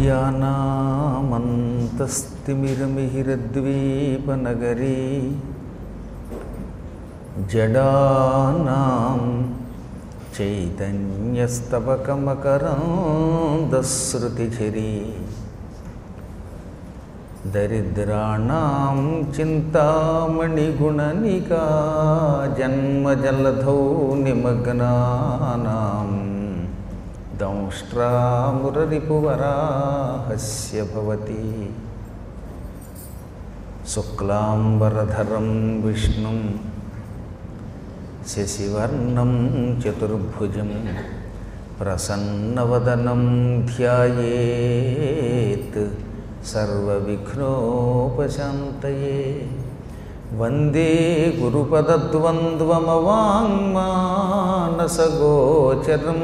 అజ్ఞానామంతస్తిమిరమిహిరద్వీపనగరీ జడానాం చైతన్యస్తవకమకరాంధశ్రుతిఝరీ దరిద్రాణం చింతామణిగుణనికా జన్మజలధౌ నిమగ్నానాం దంష్ట్రామురరిపువరాహస్య భవతి శుక్లాంబరధరం విష్ణుం శశివర్ణం చతుర్భుజం ప్రసన్నవదనం ధ్యాయేత్ సర్వవిఘ్నోపశాంతయే వందే గురుపదద్వంద్వమవాङ्మానసగోచరం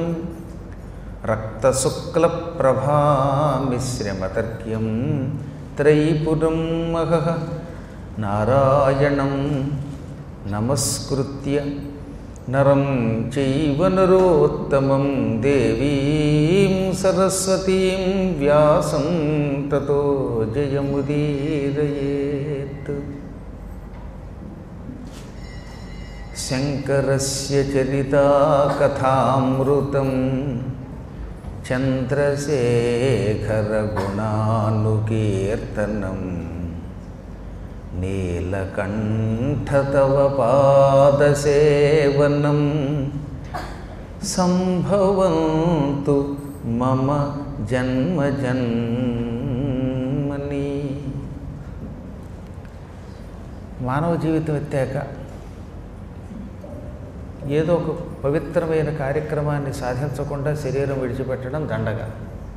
రక్తశుక్లప్రభామిశ్రమతర్క్యం త్రైపురం మహః నారాయణం నమస్కృత్య నరం చైవ నరోత్తమం దేవీం సరస్వతీం వ్యాసం తతో జయముదీరయేత్ శంకరస్య చరితాకథామృతం చంద్రశేఖరగుణానుకీర్తనం నీలకంఠతవ పాదసేవనం సంభవంతు మమ జన్మజన్మని మానవ జీవితం ఎత్తాక ఏదో ఒక పవిత్రమైన కార్యక్రమాన్ని సాధించకుండా శరీరం విడిచిపెట్టడం దండగా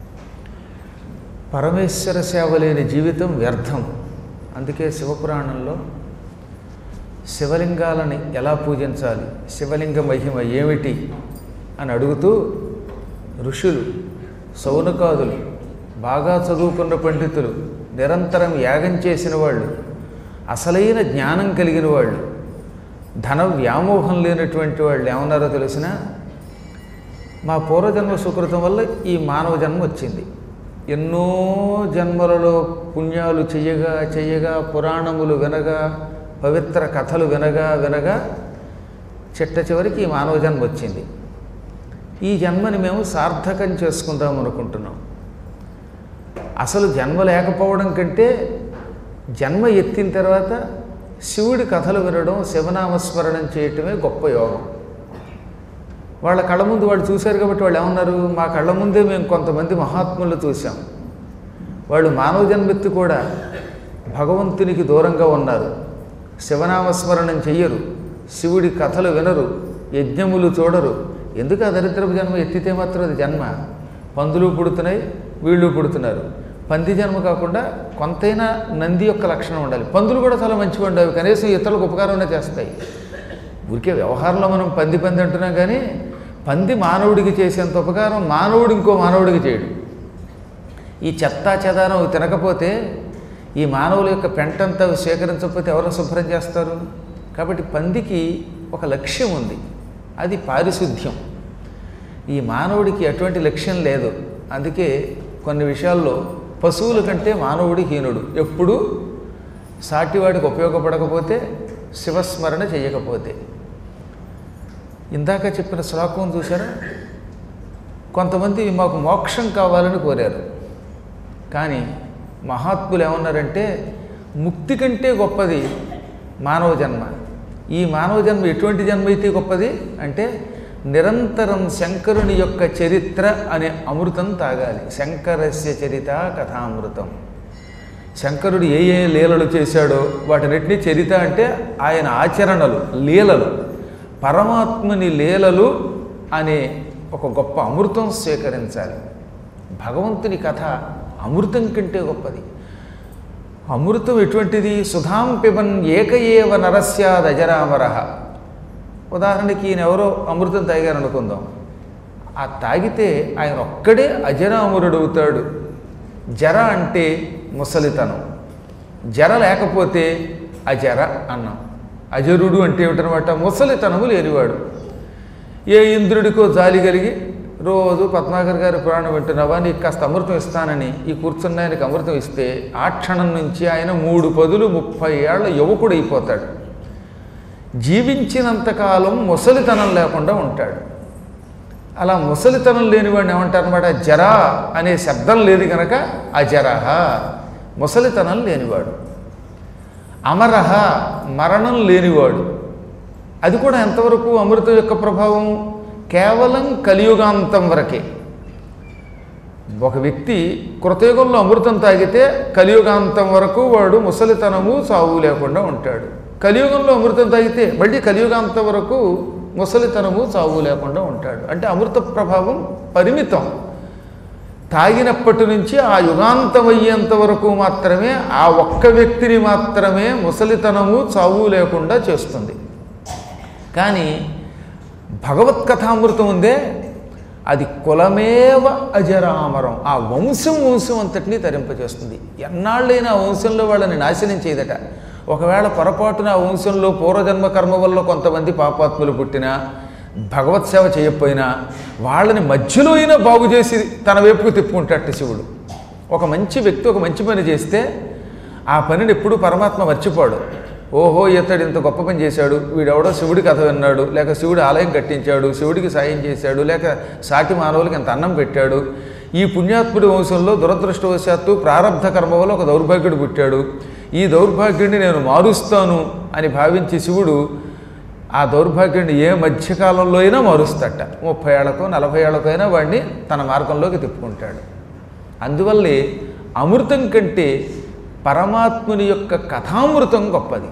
పరమేశ్వర సేవ లేని జీవితం వ్యర్థం అందుకే శివపురాణంలో శివలింగాలని ఎలా పూజించాలి శివలింగ మహిమ ఏమిటి అని అడుగుతూ ఋషులు సౌనకాదులు బాగా చదువుకున్న పండితులు నిరంతరం యాగం చేసిన వాళ్ళు అసలైన జ్ఞానం కలిగిన వాళ్ళు ధన వ్యామోహం లేనటువంటి వాళ్ళు ఏమన్నారో తెలిసిన మా పూర్వజన్మ సుకృతం వల్ల ఈ మానవ జన్మ వచ్చింది ఎన్నో జన్మలలో పుణ్యాలు చెయ్యగా చెయ్యగా పురాణములు వినగా పవిత్ర కథలు వినగా వినగా చిట్ట చివరికి ఈ మానవ జన్మ వచ్చింది ఈ జన్మని మేము సార్థకం చేసుకుందాం అనుకుంటున్నాం అసలు జన్మ లేకపోవడం కంటే జన్మ ఎత్తిన తర్వాత శివుడి కథలు వినడం శివనామస్మరణం చేయటమే గొప్ప యోగం వాళ్ళ కళ్ళ ముందు వాళ్ళు చూశారు కాబట్టి వాళ్ళు ఏమన్నారు మా కళ్ళ ముందే మేము కొంతమంది మహాత్ములు చూసాం వాళ్ళు మానవ జన్మెత్తి కూడా భగవంతునికి దూరంగా ఉన్నారు శివనామస్మరణం చెయ్యరు శివుడి కథలు వినరు యజ్ఞములు చూడరు ఎందుకు ఆ దరిద్రపు జన్మ ఎత్తితే మాత్రం అది జన్మ పందులు పుడుతున్నాయి వీళ్ళు పుడుతున్నారు పంది జన్మ కాకుండా కొంతైనా నంది యొక్క లక్షణం ఉండాలి పందులు కూడా చాలా మంచిగా ఉండవు కనీసం ఇతరులకు ఉపకారమైనా చేస్తాయి ఊరికే వ్యవహారంలో మనం పంది పంది అంటున్నాం కానీ పంది మానవుడికి చేసేంత ఉపకారం మానవుడు ఇంకో మానవుడికి చేయడు ఈ చెత్తా చెదారం అవి తినకపోతే ఈ మానవుల యొక్క పెంటంతా స్వీకరించకపోతే ఎవరు శుభ్రం చేస్తారు కాబట్టి పందికి ఒక లక్ష్యం ఉంది అది పారిశుద్ధ్యం ఈ మానవుడికి ఎటువంటి లక్ష్యం లేదు అందుకే కొన్ని విషయాల్లో పశువుల కంటే మానవుడి హీనుడు ఎప్పుడు సాటివాడికి ఉపయోగపడకపోతే శివస్మరణ చేయకపోతే ఇందాక చెప్పిన శ్లోకం చూసారా కొంతమంది మాకు మోక్షం కావాలని కోరారు కానీ మహాత్ములు ఏమన్నారంటే ముక్తి కంటే గొప్పది మానవ జన్మ ఈ మానవ జన్మ ఎటువంటి జన్మ అయితే గొప్పది అంటే నిరంతరం శంకరుని యొక్క చరిత్ర అనే అమృతం తాగాలి శంకరస్య చరిత కథామృతం శంకరుడు ఏ ఏ లీలలు చేశాడో వాటినటిని చరిత అంటే ఆయన ఆచరణలు లీలలు పరమాత్ముని లీలలు అనే ఒక గొప్ప అమృతం స్వీకరించాలి భగవంతుని కథ అమృతం కంటే గొప్పది అమృతం ఎటువంటిది సుధాం పిబన్ ఏకయేవ నరస్యాదజరామర ఉదాహరణకి ఈయన ఎవరో అమృతం తాగారు అనుకుందాం ఆ తాగితే ఆయన ఒక్కడే అజరామరుడు అవుతాడు జర అంటే ముసలితనం జర లేకపోతే అజర అన్నాం అజరుడు అంటే ఏమిటనమాట ముసలితనము లేనివాడు ఏ ఇంద్రుడికో జాలి కలిగి రోజు పద్మాకర్ గారి పురాణం వింటున్నావా నీకు కాస్త అమృతం ఇస్తానని ఈ కూర్చున్న ఆయనకి అమృతం ఇస్తే ఆ క్షణం నుంచి ఆయన మూడు పదులు ముప్పై ఏళ్ల యువకుడు అయిపోతాడు జీవించినంతకాలం ముసలితనం లేకుండా ఉంటాడు అలా ముసలితనం లేనివాడిని ఏమంటారనమాట జరా అనే శబ్దం లేదు కనుక అజరహ ముసలితనం లేనివాడు అమరహ మరణం లేనివాడు అది కూడా ఎంతవరకు అమృతం యొక్క ప్రభావం కేవలం కలియుగాంతం వరకే ఒక వ్యక్తి కృతయుగంలో అమృతం తాగితే కలియుగాంతం వరకు వాడు ముసలితనము సావు లేకుండా ఉంటాడు కలియుగంలో అమృతం తాగితే మళ్ళీ కలియుగాంతం వరకు ముసలితనము సావు లేకుండా ఉంటాడు అంటే అమృత ప్రభావం పరిమితం తాగినప్పటి నుంచి ఆ యుగాంతం అయ్యేంత వరకు మాత్రమే ఆ ఒక్క వ్యక్తిని మాత్రమే ముసలితనము చావు లేకుండా చేస్తుంది కానీ భగవత్కథామృతం ఉందే అది కులమేవ అజరామరం ఆ వంశం వంశం అంతటినీ తరింపజేస్తుంది ఎన్నాళ్ళైనా ఆ వంశంలో వాళ్ళని నాశనం చేయదట ఒకవేళ పొరపాటున ఆ వంశంలో పూర్వజన్మ కర్మ వల్ల కొంతమంది పాపాత్ములు పుట్టినా భగవత్ సేవ చేయకపోయినా వాళ్ళని మధ్యలో అయినా బాగు చేసి తన వైపుకు తిప్పుకుంటాడు శివుడు ఒక మంచి వ్యక్తి ఒక మంచి పని చేస్తే ఆ పనిని ఎప్పుడూ పరమాత్మ మర్చిపోడు ఓహో ఇతడు ఇంత గొప్ప పని చేశాడు వీడెవడో శివుడి కథ విన్నాడు లేక శివుడి ఆలయం కట్టించాడు శివుడికి సాయం చేశాడు లేక సాటి మానవులకి ఇంత అన్నం పెట్టాడు ఈ పుణ్యాత్ముడి వంశంలో దురదృష్టవశాత్తు ప్రారంధ కర్మ వల్ల ఒక దౌర్భాగ్యుడు పుట్టాడు ఈ దౌర్భాగ్యుడిని నేను మారుస్తాను అని భావించి శివుడు ఆ దౌర్భాగ్యుడిని ఏ మధ్యకాలంలో అయినా మారుస్తాట ముప్పై ఏళ్ళకో నలభై ఏళ్ళకో అయినా వాడిని తన మార్గంలోకి తిప్పుకుంటాడు అందువల్లే అమృతం కంటే పరమాత్ముని యొక్క కథామృతం గొప్పది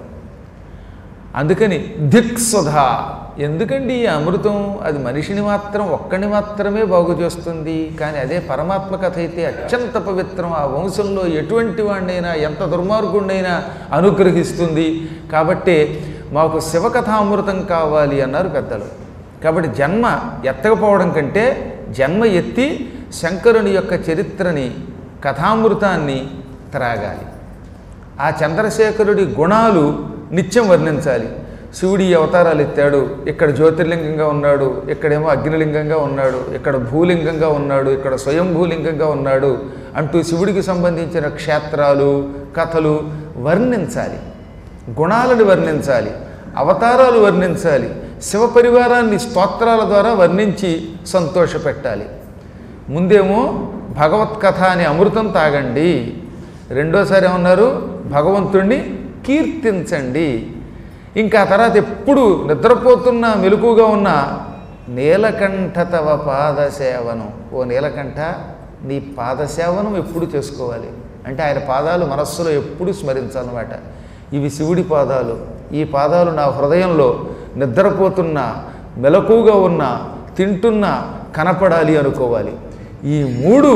అందుకని దిక్సుధ ఎందుకండి ఈ అమృతం అది మనిషిని మాత్రం ఒక్కడిని మాత్రమే బాగు చేస్తుంది కానీ అదే పరమాత్మ కథ అయితే అత్యంత పవిత్రం ఆ వంశంలో ఎటువంటి వాడినైనా ఎంత దుర్మార్గుడినైనా అనుగ్రహిస్తుంది కాబట్టి మాకు శివకథామృతం కావాలి అన్నారు పెద్దలు కాబట్టి జన్మ ఎత్తకపోవడం కంటే జన్మ ఎత్తి శంకరుని యొక్క చరిత్రని కథామృతాన్ని త్రాగాలి ఆ చంద్రశేఖరుడి గుణాలు నిత్యం వర్ణించాలి శివుడి ఈ అవతారాలు ఎత్తాడు ఇక్కడ జ్యోతిర్లింగంగా ఉన్నాడు ఇక్కడేమో అగ్నిలింగంగా ఉన్నాడు ఇక్కడ భూలింగంగా ఉన్నాడు ఇక్కడ స్వయంభూలింగంగా ఉన్నాడు అంటూ శివుడికి సంబంధించిన క్షేత్రాలు కథలు వర్ణించాలి గుణాలను వర్ణించాలి అవతారాలు వర్ణించాలి శివ పరివారాన్ని స్తోత్రాల ద్వారా వర్ణించి సంతోషపెట్టాలి ముందేమో భగవత్ కథ అనే అమృతం తాగండి రెండోసారి ఏమన్నారు భగవంతుణ్ణి కీర్తించండి ఇంకా ఆ తర్వాత ఎప్పుడు నిద్రపోతున్న మెలకుగా ఉన్న నీలకంఠ తవ పాదసేవనం ఓ నీలకంఠ నీ పాదసేవనం ఎప్పుడు చేసుకోవాలి అంటే ఆయన పాదాలు మనస్సులో ఎప్పుడు స్మరించాలన్నమాట ఇవి శివుడి పాదాలు ఈ పాదాలు నా హృదయంలో నిద్రపోతున్న మెలకుగా ఉన్న తింటున్న కనపడాలి అనుకోవాలి ఈ మూడు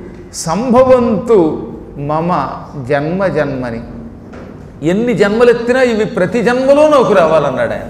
సంభవంతు మమ జన్మ జన్మని ఎన్ని జన్మలెత్తినా ఇవి ప్రతి జన్మలో నాకు రావాలన్నాడు ఆయన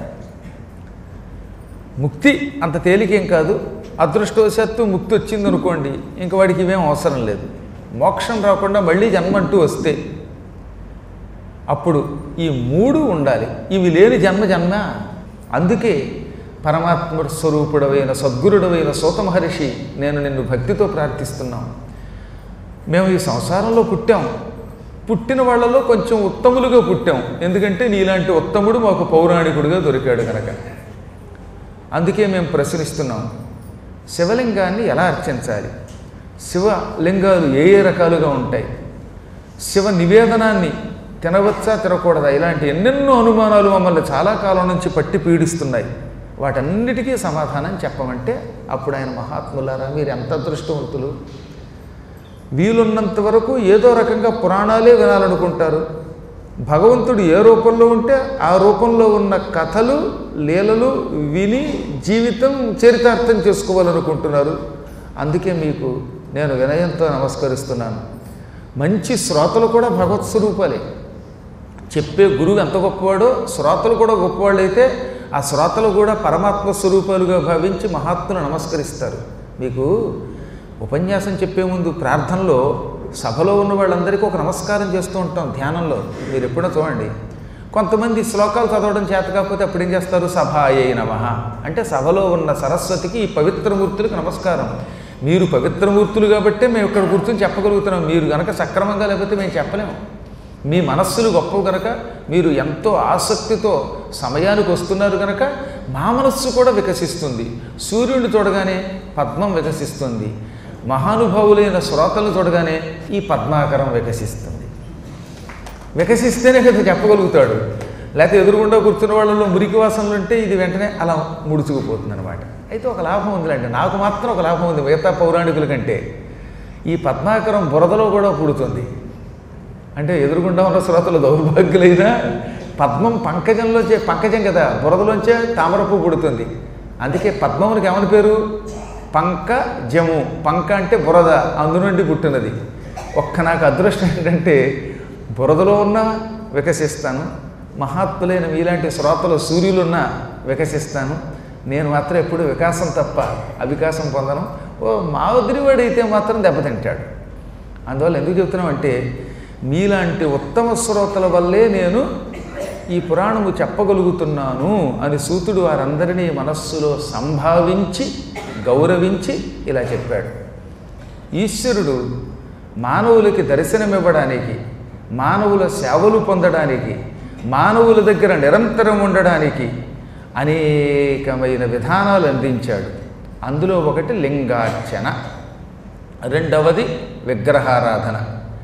ముక్తి అంత తేలికేం కాదు అదృష్టవశాత్తు ముక్తి వచ్చింది అనుకోండి ఇంక వాడికి ఇవేం అవసరం లేదు మోక్షం రాకుండా మళ్ళీ జన్మ అంటూ వస్తే అప్పుడు ఈ మూడు ఉండాలి ఇవి లేని జన్మ జన్మ అందుకే పరమాత్మ స్వరూపుడవైన సద్గురుడవైన సూత మహర్షి నేను నిన్ను భక్తితో ప్రార్థిస్తున్నాను మేము ఈ సంసారంలో పుట్టాం పుట్టిన వాళ్ళలో కొంచెం ఉత్తములుగా పుట్టాం ఎందుకంటే నీలాంటి ఉత్తముడు మాకు పౌరాణికుడిగా దొరికాడు కనుక అందుకే మేము ప్రశ్నిస్తున్నాం శివలింగాన్ని ఎలా అర్చించాలి శివలింగాలు ఏ ఏ రకాలుగా ఉంటాయి శివ నివేదనాన్ని తినవచ్చా తినకూడదా ఇలాంటి ఎన్నెన్నో అనుమానాలు మమ్మల్ని చాలా కాలం నుంచి పట్టి పీడిస్తున్నాయి వాటన్నిటికీ సమాధానం చెప్పమంటే అప్పుడు ఆయన మహాత్ములారా మీరు ఎంత అదృష్టవంతులు వీలున్నంత వరకు ఏదో రకంగా పురాణాలే వినాలనుకుంటారు భగవంతుడు ఏ రూపంలో ఉంటే ఆ రూపంలో ఉన్న కథలు లీలలు విని జీవితం చరితార్థం చేసుకోవాలనుకుంటున్నారు అందుకే మీకు నేను వినయంతో నమస్కరిస్తున్నాను మంచి శ్రోతలు కూడా భగవత్ స్వరూపాలే చెప్పే గురువు ఎంత గొప్పవాడో శ్రోతలు కూడా గొప్పవాళ్ళు అయితే ఆ శ్రోతలు కూడా పరమాత్మ స్వరూపాలుగా భావించి మహాత్ములు నమస్కరిస్తారు మీకు ఉపన్యాసం చెప్పే ముందు ప్రార్థనలో సభలో ఉన్న వాళ్ళందరికీ ఒక నమస్కారం చేస్తూ ఉంటాం ధ్యానంలో మీరు ఎప్పుడో చూడండి కొంతమంది శ్లోకాలు చదవడం చేత కాకపోతే అప్పుడు ఏం చేస్తారు సభాయే నమ అంటే సభలో ఉన్న సరస్వతికి ఈ పవిత్రమూర్తులకు నమస్కారం మీరు పవిత్రమూర్తులు కాబట్టే మేము ఇక్కడ కూర్చొని చెప్పగలుగుతున్నాం మీరు గనక సక్రమంగా లేకపోతే మేము చెప్పలేము మీ మనస్సులు గొప్పవి కనుక మీరు ఎంతో ఆసక్తితో సమయానికి వస్తున్నారు కనుక మా మనస్సు కూడా వికసిస్తుంది సూర్యుడిని చూడగానే పద్మం వికసిస్తుంది మహానుభావులైన శ్రోతలను చూడగానే ఈ పద్మాకరం వికసిస్తుంది వికసిస్తేనే కదా చెప్పగలుగుతాడు లేకపోతే ఎదురుగుండా కూర్చున్న వాళ్ళలో మురికి వాసనలు ఉంటే ఇది వెంటనే అలా ముడుచుకుపోతుంది అనమాట అయితే ఒక లాభం ఉందిలేండి నాకు మాత్రం ఒక లాభం ఉంది మిగతా పౌరాణికుల కంటే ఈ పద్మాకరం బురదలో కూడా పుడుతుంది అంటే ఎదురుగుండా ఉన్న శ్రోతలు దౌర్భాగ్యులైనా పద్మం పంకజంలోంచే పంకజం కదా బురదలోంచే తామరపు పుడుతుంది అందుకే పద్మమునికి ఏమని పేరు పంకజము పంక అంటే బురద అందు నుండి పుట్టినది ఒక్క నాకు అదృష్టం ఏంటంటే బురదలో ఉన్న వికసిస్తాను మహాత్ములైన మీలాంటి శ్రోతలు సూర్యులున్న వికసిస్తాను నేను మాత్రం ఎప్పుడు వికాసం తప్ప అవికాసం పొందను ఓ మా వదిలివాడైతే మాత్రం దెబ్బతింటాడు అందువల్ల ఎందుకు చెప్తున్నాం అంటే మీలాంటి ఉత్తమ శ్రోతల వల్లే నేను ఈ పురాణము చెప్పగలుగుతున్నాను అని సూతుడు వారందరినీ మనస్సులో సంభావించి గౌరవించి ఇలా చెప్పాడు ఈశ్వరుడు మానవులకి దర్శనమివ్వడానికి మానవుల సేవలు పొందడానికి మానవుల దగ్గర నిరంతరం ఉండడానికి అనేకమైన విధానాలు అందించాడు అందులో ఒకటి లింగార్చన రెండవది విగ్రహారాధన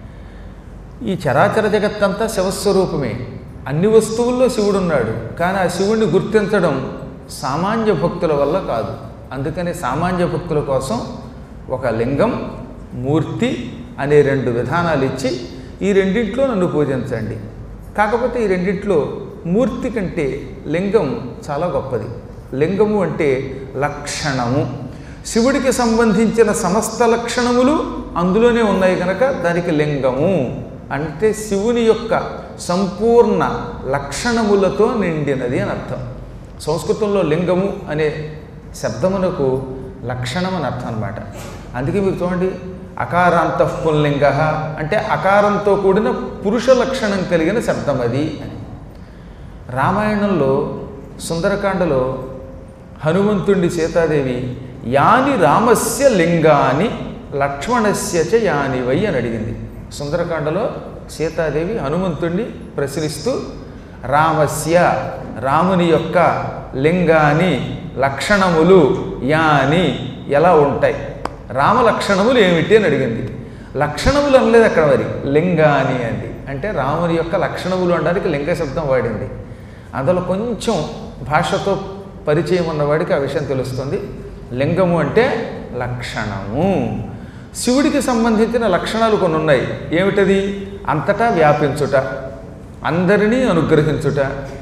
ఈ చరాచర జగత్తంతా శివస్వరూపమే అన్ని వస్తువుల్లో శివుడు ఉన్నాడు కానీ ఆ శివుణ్ణి గుర్తించడం సామాన్య భక్తుల వల్ల కాదు అందుకని సామాన్య భక్తుల కోసం ఒక లింగం మూర్తి అనే రెండు విధానాలు ఇచ్చి ఈ రెండింట్లో నన్ను పూజించండి కాకపోతే ఈ రెండింట్లో మూర్తి కంటే లింగం చాలా గొప్పది లింగము అంటే లక్షణము శివుడికి సంబంధించిన సమస్త లక్షణములు అందులోనే ఉన్నాయి కనుక దానికి లింగము అంటే శివుని యొక్క సంపూర్ణ లక్షణములతో నిండినది అని అర్థం సంస్కృతంలో లింగము అనే శబ్దమునకు లక్షణం అని అర్థం అనమాట అందుకే మీరు చూడండి అకారాంత పుల్లింగ అంటే అకారంతో కూడిన పురుష లక్షణం కలిగిన శబ్దం అది అని రామాయణంలో సుందరకాండలో హనుమంతుడి సీతాదేవి యాని రామస్య లింగాని లక్ష్మణస్య చ యాని వై అని అడిగింది సుందరకాండలో సీతాదేవి హనుమంతుణ్ణి ప్రశ్నిస్తూ రామస్య రాముని యొక్క లింగాని లక్షణములు యాని ఎలా ఉంటాయి రామ లక్షణములు ఏమిటి అని అడిగింది లక్షణములు అనలేదు అక్కడ మరి లింగాని అంది అంటే రాముని యొక్క లక్షణములు అనడానికి లింగ శబ్దం వాడింది అందులో కొంచెం భాషతో పరిచయం ఉన్నవాడికి ఆ విషయం తెలుస్తుంది లింగము అంటే లక్షణము శివుడికి సంబంధించిన లక్షణాలు కొన్ని ఉన్నాయి ఏమిటది అంతటా వ్యాపించుట అందరినీ అనుగ్రహించుట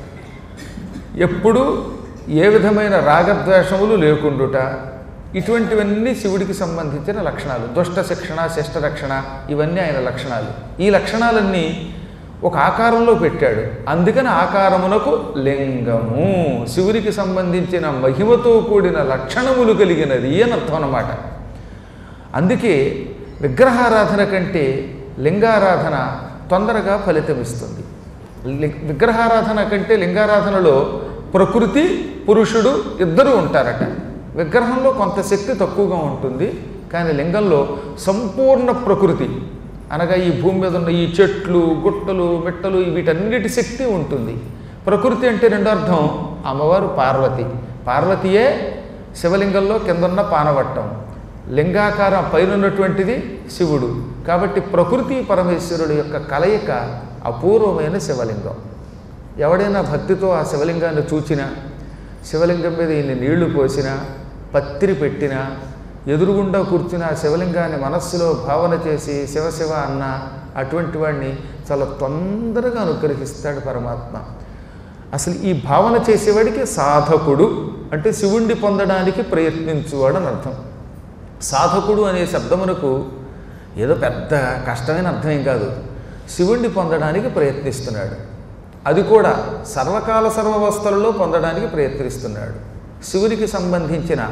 ఎప్పుడు ఏ విధమైన రాగద్వేషములు లేకుండుట ఇటువంటివన్నీ శివుడికి సంబంధించిన లక్షణాలు దుష్ట శిక్షణ శిష్ట రక్షణ ఇవన్నీ ఆయన లక్షణాలు ఈ లక్షణాలన్నీ ఒక ఆకారంలో పెట్టాడు అందుకని ఆకారమునకు లింగము శివుడికి సంబంధించిన మహిమతో కూడిన లక్షణములు కలిగినది అని అర్థం అన్నమాట అందుకే విగ్రహారాధన కంటే లింగారాధన తొందరగా ఫలితమిస్తుంది లి- విగ్రహారాధన కంటే లింగారాధనలో ప్రకృతి పురుషుడు ఇద్దరు ఉంటారట విగ్రహంలో కొంత శక్తి తక్కువగా ఉంటుంది కానీ లింగంలో సంపూర్ణ ప్రకృతి అనగా ఈ భూమి మీద ఉన్న ఈ చెట్లు గుట్టలు మిట్టలు వీటన్నిటి శక్తి ఉంటుంది ప్రకృతి అంటే రెండో అర్థం అమ్మవారు పార్వతి పార్వతియే శివలింగంలో కిందన్న పానవట్టం లింగాకారం పైన ఉన్నటువంటిది శివుడు కాబట్టి ప్రకృతి పరమేశ్వరుడు యొక్క కలయిక అపూర్వమైన శివలింగం ఎవడైనా భక్తితో ఆ శివలింగాన్ని చూచినా శివలింగం మీద ఇన్ని నీళ్లు పోసినా పత్రి పెట్టినా ఎదురుగుండా కూర్చుని ఆ శివలింగాన్ని మనస్సులో భావన చేసి శివ శివ అన్న అటువంటి వాడిని చాలా తొందరగా అనుగ్రహిస్తాడు పరమాత్మ అసలు ఈ భావన చేసేవాడికి సాధకుడు అంటే శివుణ్ణి పొందడానికి ప్రయత్నించువాడు అని అర్థం సాధకుడు అనే శబ్దమునకు ఏదో పెద్ద కష్టమైన అర్థమేం కాదు శివుణ్ణి పొందడానికి ప్రయత్నిస్తున్నాడు అది కూడా సర్వకాల సర్వవస్థలలో పొందడానికి ప్రయత్నిస్తున్నాడు శివునికి సంబంధించిన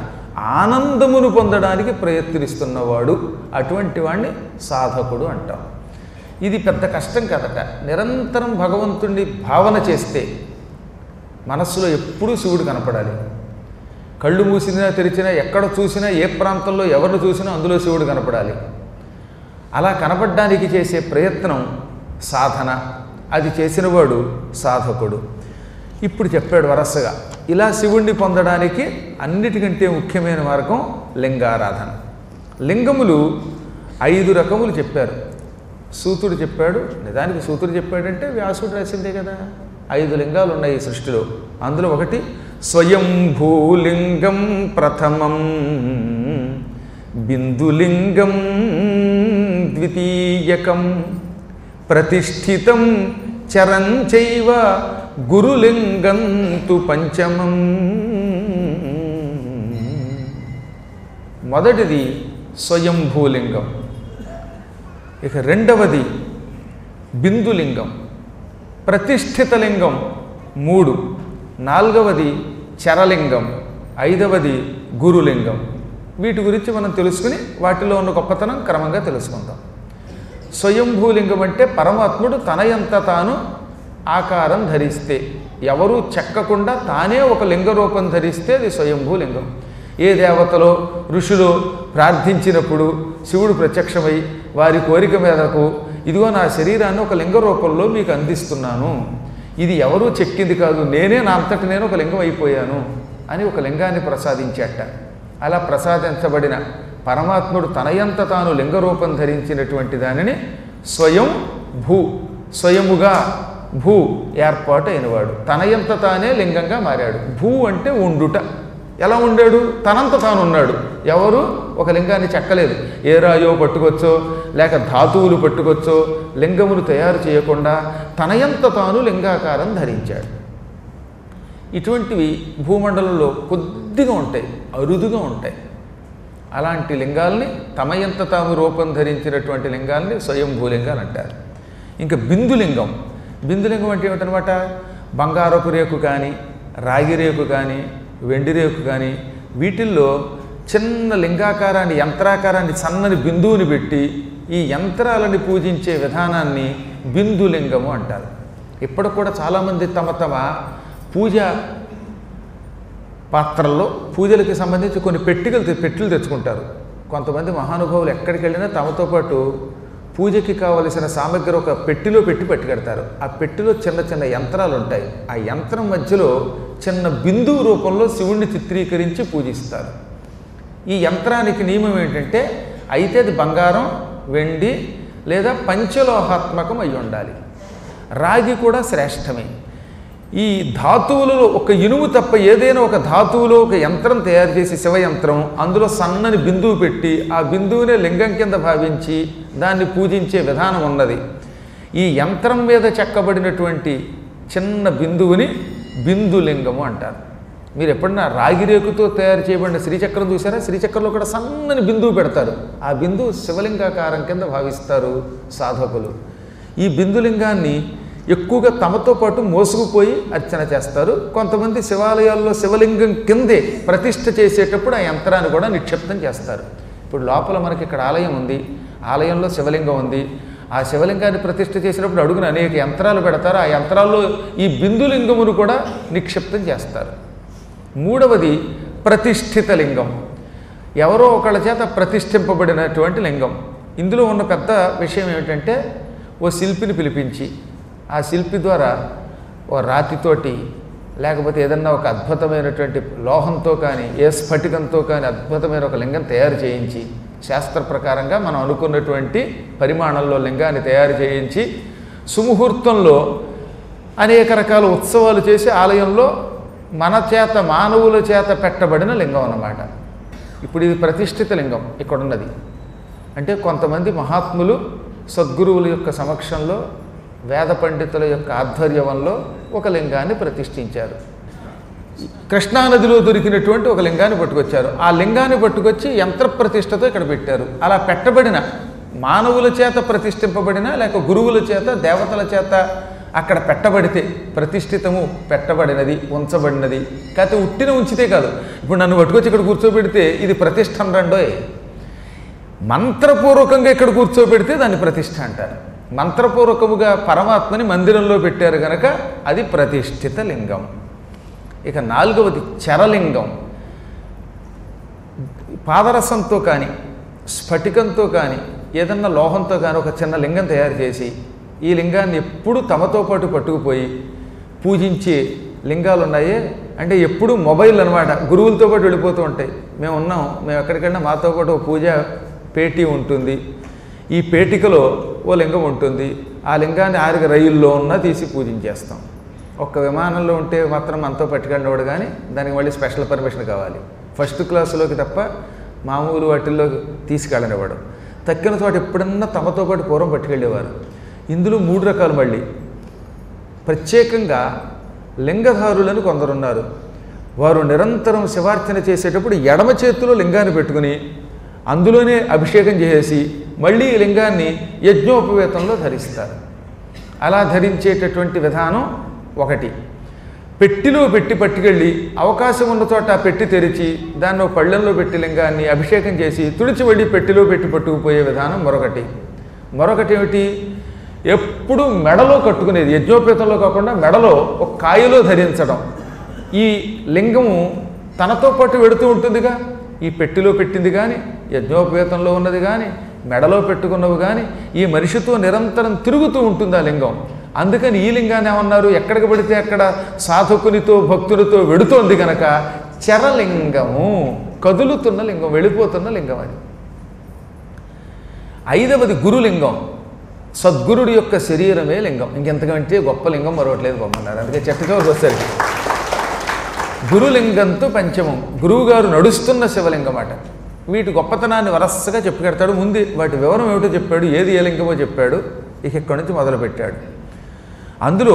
ఆనందమును పొందడానికి ప్రయత్నిస్తున్నవాడు అటువంటి వాడిని సాధకుడు అంటాం ఇది పెద్ద కష్టం కదట నిరంతరం భగవంతుణ్ణి భావన చేస్తే మనస్సులో ఎప్పుడూ శివుడు కనపడాలి కళ్ళు మూసినా తెరిచినా ఎక్కడ చూసినా ఏ ప్రాంతంలో ఎవరిని చూసినా అందులో శివుడు కనపడాలి అలా కనపడడానికి చేసే ప్రయత్నం సాధన అది చేసినవాడు సాధకుడు ఇప్పుడు చెప్పాడు వరసగా ఇలా శివుణ్ణి పొందడానికి అన్నిటికంటే ముఖ్యమైన మార్గం లింగారాధన లింగములు ఐదు రకములు చెప్పారు సూతుడు చెప్పాడు నిజానికి సూతుడు చెప్పాడంటే వ్యాసుడు రాసిందే కదా ఐదు లింగాలు ఉన్నాయి ఈ సృష్టిలో అందులో ఒకటి స్వయంభూలింగం ప్రథమం బిందులింగం ద్వితీయకం ప్రతిష్ఠితం చరంచైవ గురులింగం తు పంచమం మొదటిది స్వయంభూలింగం ఇక రెండవది బిందులింగం ప్రతిష్ఠిత లింగం మూడు నాలుగవది చరలింగం ఐదవది గురులింగం వీటి గురించి మనం తెలుసుకుని వాటిలో ఉన్న గొప్పతనం క్రమంగా తెలుసుకుందాం స్వయంభూలింగం అంటే పరమాత్ముడు తనయంత తాను ఆకారం ధరిస్తే ఎవరూ చెక్కకుండా తానే ఒక లింగ రూపం ధరిస్తే అది స్వయంభూలింగం ఏ దేవతలో ఋషులు ప్రార్థించినప్పుడు శివుడు ప్రత్యక్షమై వారి కోరిక మేరకు ఇదిగో నా శరీరాన్ని ఒక లింగ రూపంలో మీకు అందిస్తున్నాను ఇది ఎవరూ చెక్కింది కాదు నేనే నా అంతటి నేను ఒక లింగం అయిపోయాను అని ఒక లింగాన్ని ప్రసాదించాట అలా ప్రసాదించబడిన పరమాత్ముడు తనయంత తాను లింగ రూపం ధరించినటువంటి దానిని స్వయం భూ స్వయముగా భూ ఏర్పాటు అయినవాడు తనయంత తానే లింగంగా మారాడు భూ అంటే ఉండుట ఎలా ఉండాడు తనంత తాను ఉన్నాడు ఎవరు ఒక లింగాన్ని చెక్కలేదు ఏ రాయో పట్టుకొచ్చో లేక ధాతువులు పట్టుకొచ్చో లింగమును తయారు చేయకుండా తనయంత తాను లింగాకారం ధరించాడు ఇటువంటివి భూమండలంలో కొద్దిగా ఉంటాయి అరుదుగా ఉంటాయి అలాంటి లింగాల్ని తమయంత తాము రూపం ధరించినటువంటి లింగాల్ని స్వయంభూలింగాలు అంటారు ఇంకా బిందులింగం బిందులింగం అంటే ఏమిటనమాట బంగారపు రేకు కానీ రాగి రేకు కానీ వెండి రేకు కానీ వీటిల్లో చిన్న లింగాకారాన్ని యంత్రాకారాన్ని సన్నని బిందువుని పెట్టి ఈ యంత్రాలని పూజించే విధానాన్ని బిందులింగము అంటారు ఇప్పటికి కూడా చాలామంది తమ తమ పూజ పాత్రల్లో పూజలకి సంబంధించి కొన్ని పెట్టికలు తె- పెట్టెలు తెచ్చుకుంటారు కొంతమంది మహానుభావులు ఎక్కడికి వెళ్ళినా తమతో పాటు పూజకి కావలసిన సామగ్రి ఒక పెట్టిలో పెట్టి పట్టుకెడతారు ఆ పెట్టిలో చిన్న చిన్న యంత్రాలు ఉంటాయి ఆ యంత్రం మధ్యలో చిన్న బిందువు రూపంలో శివుణ్ణి చిత్రీకరించి పూజిస్తారు ఈ యంత్రానికి నియమం ఏంటంటే అయితే అది బంగారం వెండి లేదా పంచలోహాత్మకం అయి ఉండాలి రాగి కూడా శ్రేష్టమే ఈ ధాతువులలో ఒక ఇనుము తప్ప ఏదైనా ఒక ధాతువులో ఒక యంత్రం తయారు చేసి శివ యంత్రం అందులో సన్నని బిందువు పెట్టి ఆ బిందువునే లింగం కింద భావించి దాన్ని పూజించే విధానం ఉన్నది ఈ యంత్రం మీద చెక్కబడినటువంటి చిన్న బిందువుని బిందులింగము అంటారు మీరు ఎప్పుడన్నా రాగి రేకుతో తయారు చేయబడిన శ్రీచక్రం చూసారా శ్రీచక్రంలో కూడా సన్నని బిందువు పెడతారు ఆ బిందువు శివలింగాకారం కింద భావిస్తారు సాధకులు ఈ బిందులింగాన్ని ఎక్కువగా తమతో పాటు మోసుకుపోయి అర్చన చేస్తారు కొంతమంది శివాలయాల్లో శివలింగం కిందే ప్రతిష్ఠ చేసేటప్పుడు ఆ యంత్రాన్ని కూడా నిక్షిప్తం చేస్తారు ఇప్పుడు లోపల మనకి ఇక్కడ ఆలయం ఉంది ఆలయంలో శివలింగం ఉంది ఆ శివలింగాన్ని ప్రతిష్ఠ చేసినప్పుడు అడుగున అనేక యంత్రాలు పెడతారు ఆ యంత్రాల్లో ఈ బిందులింగమును కూడా నిక్షిప్తం చేస్తారు మూడవది ప్రతిష్ఠిత లింగం ఎవరో ఒకళ్ళ చేత ప్రతిష్ఠింపబడినటువంటి లింగం ఇందులో ఉన్న పెద్ద విషయం ఏమిటంటే ఓ శిల్పిని పిలిపించి ఆ శిల్పి ద్వారా ఓ రాతితోటి లేకపోతే ఏదన్నా ఒక అద్భుతమైనటువంటి లోహంతో కానీ ఏ స్ఫటికంతో కానీ అద్భుతమైన ఒక లింగం తయారు చేయించి శాస్త్ర ప్రకారంగా మనం అనుకున్నటువంటి పరిమాణంలో లింగాన్ని తయారు చేయించి సుముహూర్తంలో అనేక రకాల ఉత్సవాలు చేసి ఆలయంలో మన చేత మానవుల చేత పెట్టబడిన లింగం అన్నమాట ఇప్పుడు ఇది ప్రతిష్ఠిత లింగం ఇక్కడ ఉన్నది అంటే కొంతమంది మహాత్ములు సద్గురువుల యొక్క సమక్షంలో వేద పండితుల యొక్క ఆధ్వర్యంలో ఒక లింగాన్ని ప్రతిష్ఠించారు కృష్ణానదిలో దొరికినటువంటి ఒక లింగాన్ని పట్టుకొచ్చారు ఆ లింగాన్ని పట్టుకొచ్చి యంత్ర ప్రతిష్టతో ఇక్కడ పెట్టారు అలా పెట్టబడిన మానవుల చేత ప్రతిష్ఠింపబడిన లేక గురువుల చేత దేవతల చేత అక్కడ పెట్టబడితే ప్రతిష్ఠితము పెట్టబడినది ఉంచబడినది కాకపోతే ఉట్టిన ఉంచితే కాదు ఇప్పుడు నన్ను పట్టుకొచ్చి ఇక్కడ కూర్చోబెడితే ఇది ప్రతిష్ఠ రండోయ్ మంత్రపూర్వకంగా ఇక్కడ కూర్చోబెడితే దాన్ని ప్రతిష్ఠ అంటారు మంత్రపూర్వకముగా పరమాత్మని మందిరంలో పెట్టారు గనక అది ప్రతిష్ఠిత లింగం ఇక నాలుగవది చరలింగం పాదరసంతో కానీ స్ఫటికంతో కానీ ఏదన్నా లోహంతో కానీ ఒక చిన్న లింగం తయారు చేసి ఈ లింగాన్ని ఎప్పుడు తమతో పాటు పట్టుకుపోయి పూజించే లింగాలు ఉన్నాయే అంటే ఎప్పుడు మొబైల్ అనమాట గురువులతో పాటు వెళ్ళిపోతూ ఉంటాయి మేము ఉన్నాం మేము ఎక్కడికైనా మాతో పాటు ఒక పూజ పేటీ ఉంటుంది ఈ పేటికలో ఓ లింగం ఉంటుంది ఆ లింగాన్ని ఆరుగ రైల్లో ఉన్నా తీసి పూజించేస్తాం ఒక్క విమానంలో ఉంటే మాత్రం మనతో పట్టుకెళ్ళినవాడు కానీ దానికి మళ్ళీ స్పెషల్ పర్మిషన్ కావాలి ఫస్ట్ క్లాసులోకి తప్ప మామూలు వాటిల్లో తీసుకెళ్ళనివాడు తక్కిన చోట ఎప్పుడన్నా తమతో పాటు పూర్వం పట్టుకెళ్ళేవారు ఇందులో మూడు రకాలు మళ్ళీ ప్రత్యేకంగా లింగధారులను కొందరున్నారు వారు నిరంతరం శివార్చన చేసేటప్పుడు ఎడమ చేతిలో లింగాన్ని పెట్టుకుని అందులోనే అభిషేకం చేసేసి మళ్ళీ ఈ లింగాన్ని యజ్ఞోపవేతంలో ధరిస్తారు అలా ధరించేటటువంటి విధానం ఒకటి పెట్టిలో పెట్టి పట్టుకెళ్ళి అవకాశం ఉన్న చోట ఆ పెట్టి తెరిచి దాన్ని ఒక పళ్ళెంలో పెట్టి లింగాన్ని అభిషేకం చేసి తుడిచి వెళ్ళి పెట్టిలో పెట్టి పట్టుకుపోయే విధానం మరొకటి మరొకటి ఏమిటి ఎప్పుడు మెడలో కట్టుకునేది యజ్ఞోపేతంలో కాకుండా మెడలో ఒక కాయలో ధరించడం ఈ లింగము తనతో పాటు వెడుతూ ఉంటుందిగా ఈ పెట్టిలో పెట్టింది కానీ యజ్ఞోపేతంలో ఉన్నది కానీ మెడలో పెట్టుకున్నవి కానీ ఈ మనిషితో నిరంతరం తిరుగుతూ ఉంటుంది ఆ లింగం అందుకని ఈ లింగాన్ని ఏమన్నారు ఎక్కడికి పడితే అక్కడ సాధకునితో భక్తులతో వెడుతోంది గనక చరలింగము కదులుతున్న లింగం వెళ్ళిపోతున్న లింగం అది ఐదవది గురులింగం సద్గురుడి యొక్క శరీరమే లింగం ఇంకెంతకంటే గొప్ప లింగం మరొకట్లేదు బొమ్మన్నారు అందుకే చెట్టుకోవరికి వస్తారు గురులింగంతో పంచమం గురువుగారు నడుస్తున్న శివలింగం అట వీటి గొప్పతనాన్ని వరసగా చెప్పుకెడతాడు ముందు వాటి వివరం ఏమిటో చెప్పాడు ఏది ఏ లింగమో చెప్పాడు ఇక ఇక్కడి నుంచి మొదలుపెట్టాడు అందులో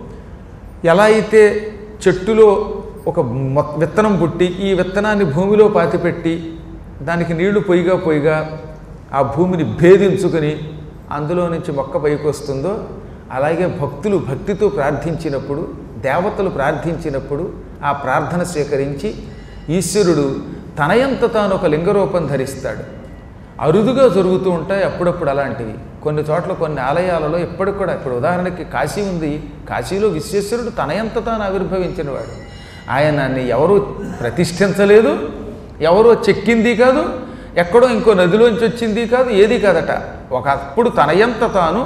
ఎలా అయితే చెట్టులో ఒక మొ- విత్తనం పుట్టి ఈ విత్తనాన్ని భూమిలో పాతిపెట్టి దానికి నీళ్లు పొయ్యిగా పొయ్యిగా ఆ భూమిని భేదించుకుని అందులో నుంచి మొక్క పైకి వస్తుందో అలాగే భక్తులు భక్తితో ప్రార్థించినప్పుడు దేవతలు ప్రార్థించినప్పుడు ఆ ప్రార్థన స్వీకరించి ఈశ్వరుడు తనయంత తాను ఒక లింగరూపం ధరిస్తాడు అరుదుగా జరుగుతూ ఉంటాయి అప్పుడప్పుడు అలాంటివి కొన్ని చోట్ల కొన్ని ఆలయాలలో ఇప్పటికి కూడా ఇప్పుడు ఉదాహరణకి కాశీ ఉంది కాశీలో విశ్వేశ్వరుడు తనయంత తాను ఆవిర్భవించినవాడు ఆయనని ఎవరూ ప్రతిష్ఠించలేదు ఎవరో చెక్కింది కాదు ఎక్కడో ఇంకో నదిలోంచి వచ్చింది కాదు ఏది కాదట ఒకప్పుడు తనయంత తాను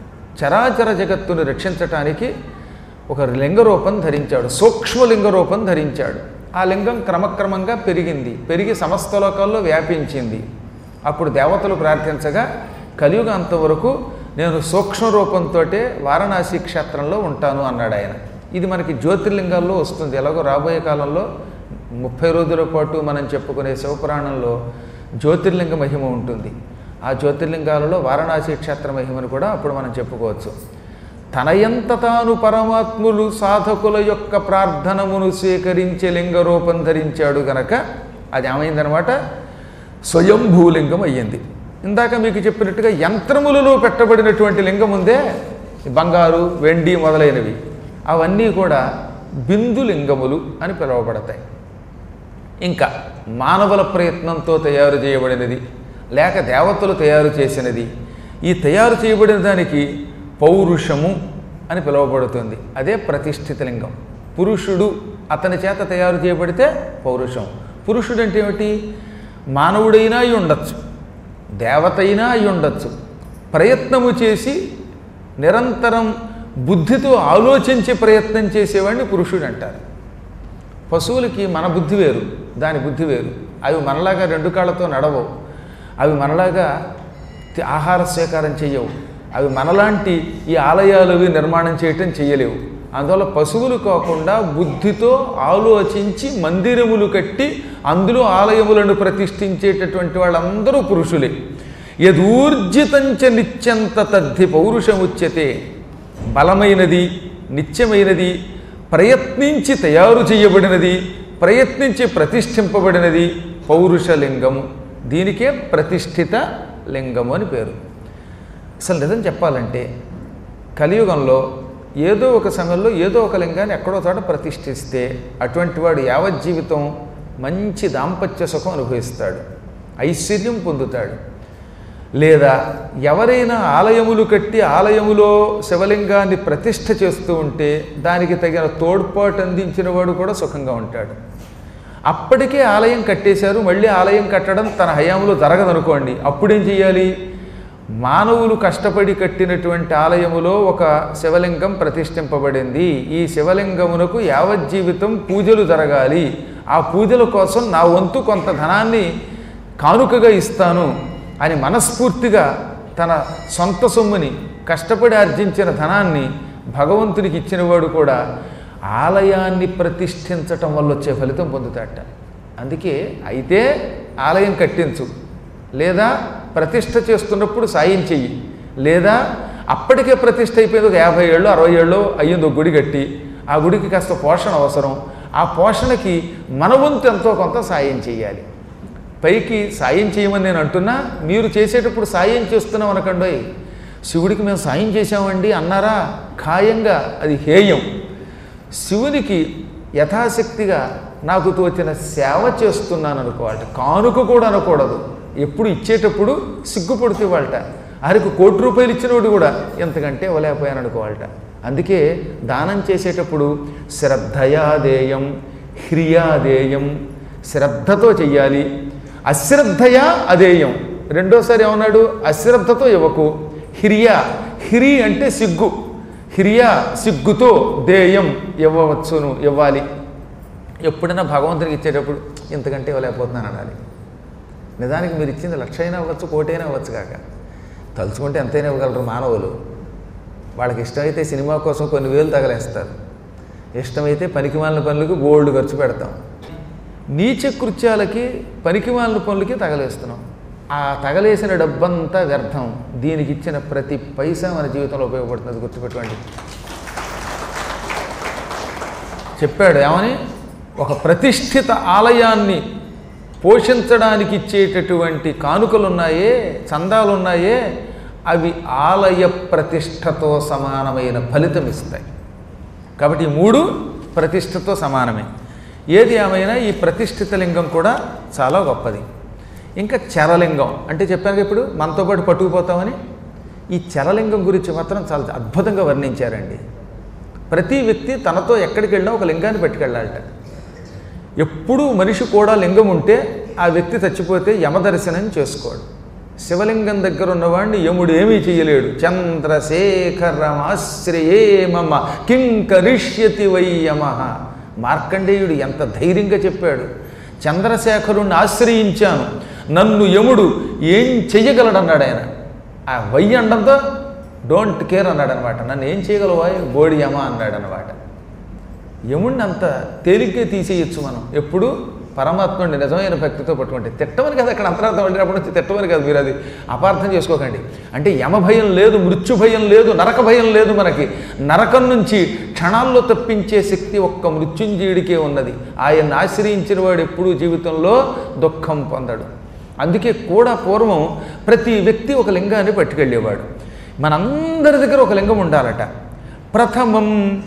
చరాచర జగత్తును రక్షించటానికి ఒక లింగరూపం ధరించాడు సూక్ష్మ లింగరూపం ధరించాడు ఆ లింగం క్రమక్రమంగా పెరిగింది పెరిగి సమస్త లోకాల్లో వ్యాపించింది అప్పుడు దేవతలు ప్రార్థించగా కలియుగ అంతవరకు నేను సూక్ష్మ రూపంతో వారణాసి క్షేత్రంలో ఉంటాను అన్నాడు ఆయన ఇది మనకి జ్యోతిర్లింగాల్లో వస్తుంది ఎలాగో రాబోయే కాలంలో ముప్పై రోజుల పాటు మనం చెప్పుకునే శివపురాణంలో జ్యోతిర్లింగ మహిమ ఉంటుంది ఆ జ్యోతిర్లింగాలలో వారణాసి క్షేత్ర మహిమను కూడా అప్పుడు మనం చెప్పుకోవచ్చు తనయంత తాను పరమాత్ములు సాధకుల యొక్క ప్రార్థనమును స్వీకరించే లింగ రూపం ధరించాడు గనక అది ఏమైందనమాట స్వయంభూలింగం అయ్యింది ఇందాక మీకు చెప్పినట్టుగా యంత్రములలో పెట్టబడినటువంటి లింగం ఉందే బంగారు వెండి మొదలైనవి అవన్నీ కూడా బిందు లింగములు అని పిలువబడతాయి ఇంకా మానవుల ప్రయత్నంతో తయారు చేయబడినది లేక దేవతలు తయారు చేసినది ఈ తయారు చేయబడిన దానికి పౌరుషము అని పిలువబడుతుంది అదే ప్రతిష్ఠిత లింగం పురుషుడు అతని చేత తయారు చేయబడితే పౌరుషం పురుషుడు అంటే ఏమిటి మానవుడైనా అయి ఉండొచ్చు దేవత అయినా అయి ఉండొచ్చు ప్రయత్నము చేసి నిరంతరం బుద్ధితో ఆలోచించి ప్రయత్నం చేసేవాడిని పురుషుడు అంటారు పశువులకి మన బుద్ధి వేరు దాని బుద్ధి వేరు అవి మనలాగా రెండు కాళ్ళతో నడవవు అవి మనలాగా తి- ఆహార స్వీకారం చెయ్యవు అవి మనలాంటి ఈ ఆలయాలు అవి నిర్మాణం చేయటం చెయ్యలేవు అందువల్ల పశువులు కాకుండా బుద్ధితో ఆలోచించి మందిరములు కట్టి అందులో ఆలయములను ప్రతిష్ఠించేటటువంటి వాళ్ళందరూ పురుషులే యదూర్జితంచ నిత్యంత తద్ధి పౌరుషముచ్యతే బలమైనది నిత్యమైనది ప్రయత్నించి తయారు చేయబడినది ప్రయత్నించి ప్రతిష్ఠింపబడినది పౌరుషలింగము దీనికే ప్రతిష్ఠిత లింగము అని పేరు అసలు నిజం చెప్పాలంటే కలియుగంలో ఏదో ఒక సమయంలో ఏదో ఒక లింగాన్ని ఎక్కడో చోట ప్రతిష్ఠిస్తే అటువంటి వాడు యావజ్జీవితం మంచి దాంపత్య సుఖం అనుభవిస్తాడు ఐశ్వర్యం పొందుతాడు లేదా ఎవరైనా ఆలయములు కట్టి ఆలయములో శివలింగాన్ని ప్రతిష్ఠ చేస్తూ ఉంటే దానికి తగిన తోడ్పాటు అందించిన వాడు కూడా సుఖంగా ఉంటాడు అప్పటికే ఆలయం కట్టేశారు మళ్ళీ ఆలయం కట్టడం తన హయాంలో జరగదనుకోండి అప్పుడేం చేయాలి మానవులు కష్టపడి కట్టినటువంటి ఆలయములో ఒక శివలింగం ప్రతిష్ఠింపబడింది ఈ శివలింగమునకు యావజ్జీవితం పూజలు జరగాలి ఆ పూజల కోసం నా వంతు కొంత ధనాన్ని కానుకగా ఇస్తాను అని మనస్ఫూర్తిగా తన సొంత సొమ్ముని కష్టపడి ఆర్జించిన ధనాన్ని భగవంతునికి ఇచ్చినవాడు కూడా ఆలయాన్ని ప్రతిష్ఠించటం వల్ల వచ్చే ఫలితం పొందుతాడట అందుకే అయితే ఆలయం కట్టించు లేదా ప్రతిష్ఠ చేస్తున్నప్పుడు సాయం చెయ్యి లేదా అప్పటికే ప్రతిష్ఠ అయిపోయింది ఒక యాభై ఏళ్ళు అరవై ఏళ్ళు అయ్యింది ఒక గుడి కట్టి ఆ గుడికి కాస్త పోషణ అవసరం ఆ పోషణకి మన వంతు ఎంతో కొంత సాయం చేయాలి పైకి సాయం చేయమని నేను అంటున్నా మీరు చేసేటప్పుడు సాయం చేస్తున్నాం అనకండి శివుడికి మేము సాయం చేశామండి అన్నారా ఖాయంగా అది హేయం శివునికి యథాశక్తిగా నాకు తోచిన సేవ చేస్తున్నాను అనుకోవాలట కానుక కూడా అనకూడదు ఎప్పుడు ఇచ్చేటప్పుడు సిగ్గుపడుతూ వాళ్ళట ఆరికి కోటి రూపాయలు ఇచ్చినోడు కూడా ఎంతకంటే ఇవ్వలేకపోయాను అనుకోవాలట అందుకే దానం చేసేటప్పుడు శ్రద్ధయాదేయం హ్రియాదేయం శ్రద్ధతో చెయ్యాలి అశ్రద్ధయా అదేయం రెండోసారి ఏమన్నాడు అశ్రద్ధతో ఇవ్వకు హిరియా హిరి అంటే సిగ్గు హిరియా సిగ్గుతో దేయం ఇవ్వవచ్చును ఇవ్వాలి ఎప్పుడైనా భగవంతునికి ఇచ్చేటప్పుడు ఇంతకంటే ఇవ్వలేకపోతున్నాను అనాలి నిజానికి మీరు ఇచ్చింది లక్ష అయినా అవ్వచ్చు కోటి అయినా అవ్వచ్చు కాక తలుచుకుంటే ఎంతైనా ఇవ్వగలరు మానవులు వాళ్ళకి ఇష్టమైతే సినిమా కోసం కొన్ని వేలు తగలేస్తారు ఇష్టమైతే పనికిమాలిన పనులకు గోల్డ్ ఖర్చు పెడతాం నీచ కృత్యాలకి పనికిమాలిన పనులకి తగలేస్తున్నాం ఆ తగలేసిన డబ్బంతా వ్యర్థం దీనికి ఇచ్చిన ప్రతి పైసా మన జీవితంలో ఉపయోగపడుతుంది గుర్తుపెట్టుకోండి చెప్పాడు ఏమని ఒక ప్రతిష్ఠిత ఆలయాన్ని పోషించడానికి ఇచ్చేటటువంటి కానుకలున్నాయే చందాలున్నాయే అవి ఆలయ ప్రతిష్టతో సమానమైన ఫలితం ఇస్తాయి కాబట్టి ఈ మూడు ప్రతిష్టతో సమానమే ఏది ఏమైనా ఈ ప్రతిష్ఠిత లింగం కూడా చాలా గొప్పది ఇంకా చరలింగం అంటే చెప్పాను ఇప్పుడు మనతో పాటు పట్టుకుపోతామని ఈ చరలింగం గురించి మాత్రం చాలా అద్భుతంగా వర్ణించారండి ప్రతి వ్యక్తి తనతో ఎక్కడికి వెళ్ళినా ఒక లింగాన్ని పట్టుకెళ్ళాలట ఎప్పుడూ మనిషి కూడా లింగం ఉంటే ఆ వ్యక్తి చచ్చిపోతే యమదర్శనం చేసుకోడు శివలింగం దగ్గర ఉన్నవాడిని యముడు ఏమీ చేయలేడు చంద్రశేఖరమాశ్రయే మమ కిం కరిష్యతి వై యమ మార్కండేయుడు ఎంత ధైర్యంగా చెప్పాడు చంద్రశేఖరుణ్ణి ఆశ్రయించాను నన్ను యముడు ఏం చెయ్యగలడన్నాడు ఆయన ఆ వై అండంతో డోంట్ కేర్ అన్నాడు అనమాట నన్ను ఏం చేయగలవా బోడి యమ అన్నాడు అనమాట యముడిని అంత తేలిగ్గా తీసేయచ్చు మనం ఎప్పుడు పరమాత్ముడిని నిజమైన భక్తితో పట్టుకుంటే తిట్టమని కదా అక్కడ అంతరార్థం వెళ్ళినప్పుడు నుంచి తిట్టమని కాదు మీరు అది అపార్థం చేసుకోకండి అంటే యమ భయం లేదు మృత్యు భయం లేదు నరక భయం లేదు మనకి నరకం నుంచి క్షణాల్లో తప్పించే శక్తి ఒక్క మృత్యుంజయుడికే ఉన్నది ఆయన్ని ఆశ్రయించిన వాడు ఎప్పుడూ జీవితంలో దుఃఖం పొందడు అందుకే కూడా పూర్వం ప్రతి వ్యక్తి ఒక లింగాన్ని పట్టుకెళ్ళేవాడు మనందరి దగ్గర ఒక లింగం ఉండాలట ప్రథమం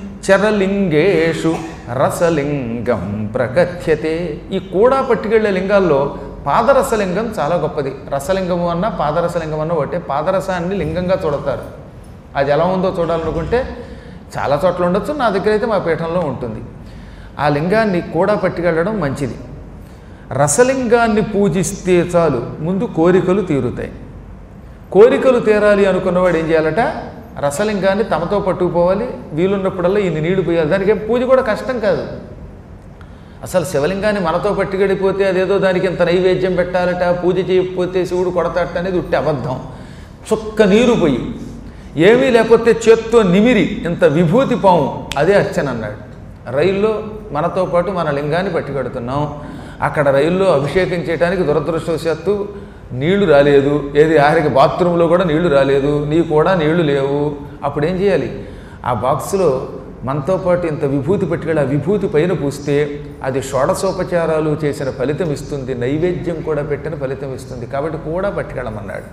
చరలింగేషు రసలింగం ప్రకథ్యతే ఈ కూడా పట్టుకెళ్లే లింగాల్లో పాదరసలింగం చాలా గొప్పది రసలింగము అన్న పాదరసలింగం అన్న ఒకటే పాదరసాన్ని లింగంగా చూడతారు అది ఎలా ఉందో చూడాలనుకుంటే చాలా చోట్ల ఉండొచ్చు నా దగ్గర అయితే మా పీఠంలో ఉంటుంది ఆ లింగాన్ని కూడా పట్టుకెళ్ళడం మంచిది రసలింగాన్ని పూజిస్తే చాలు ముందు కోరికలు తీరుతాయి కోరికలు తీరాలి అనుకున్నవాడు ఏం చేయాలట రసలింగాన్ని తమతో పట్టుకుపోవాలి వీలున్నప్పుడల్లా ఇన్ని నీళ్లు పోయాలి దానికి ఏం పూజ కూడా కష్టం కాదు అసలు శివలింగాన్ని మనతో పట్టుకెళ్ళిపోతే అదేదో దానికి ఇంత నైవేద్యం పెట్టాలట పూజ చేయకపోతే శివుడు కొడతాట అనేది ఉట్టి అబద్ధం చుక్క నీరు పోయి ఏమీ లేకపోతే చేత్తో నిమిరి ఇంత విభూతి పాము అదే అర్చన అన్నాడు రైల్లో మనతో పాటు మన లింగాన్ని పట్టుకెడుతున్నాం అక్కడ రైల్లో అభిషేకం చేయడానికి దురదృష్టవశాత్తు నీళ్లు రాలేదు ఏది ఆఖరికి బాత్రూంలో కూడా నీళ్లు రాలేదు నీ కూడా నీళ్లు లేవు అప్పుడు ఏం చేయాలి ఆ బాక్సులో మనతో పాటు ఇంత విభూతి పెట్టుకెళ్ళి ఆ విభూతి పైన పూస్తే అది షోడసోపచారాలు చేసిన ఫలితం ఇస్తుంది నైవేద్యం కూడా పెట్టిన ఫలితం ఇస్తుంది కాబట్టి కూడా పట్టుకెళ్ళమన్నాడు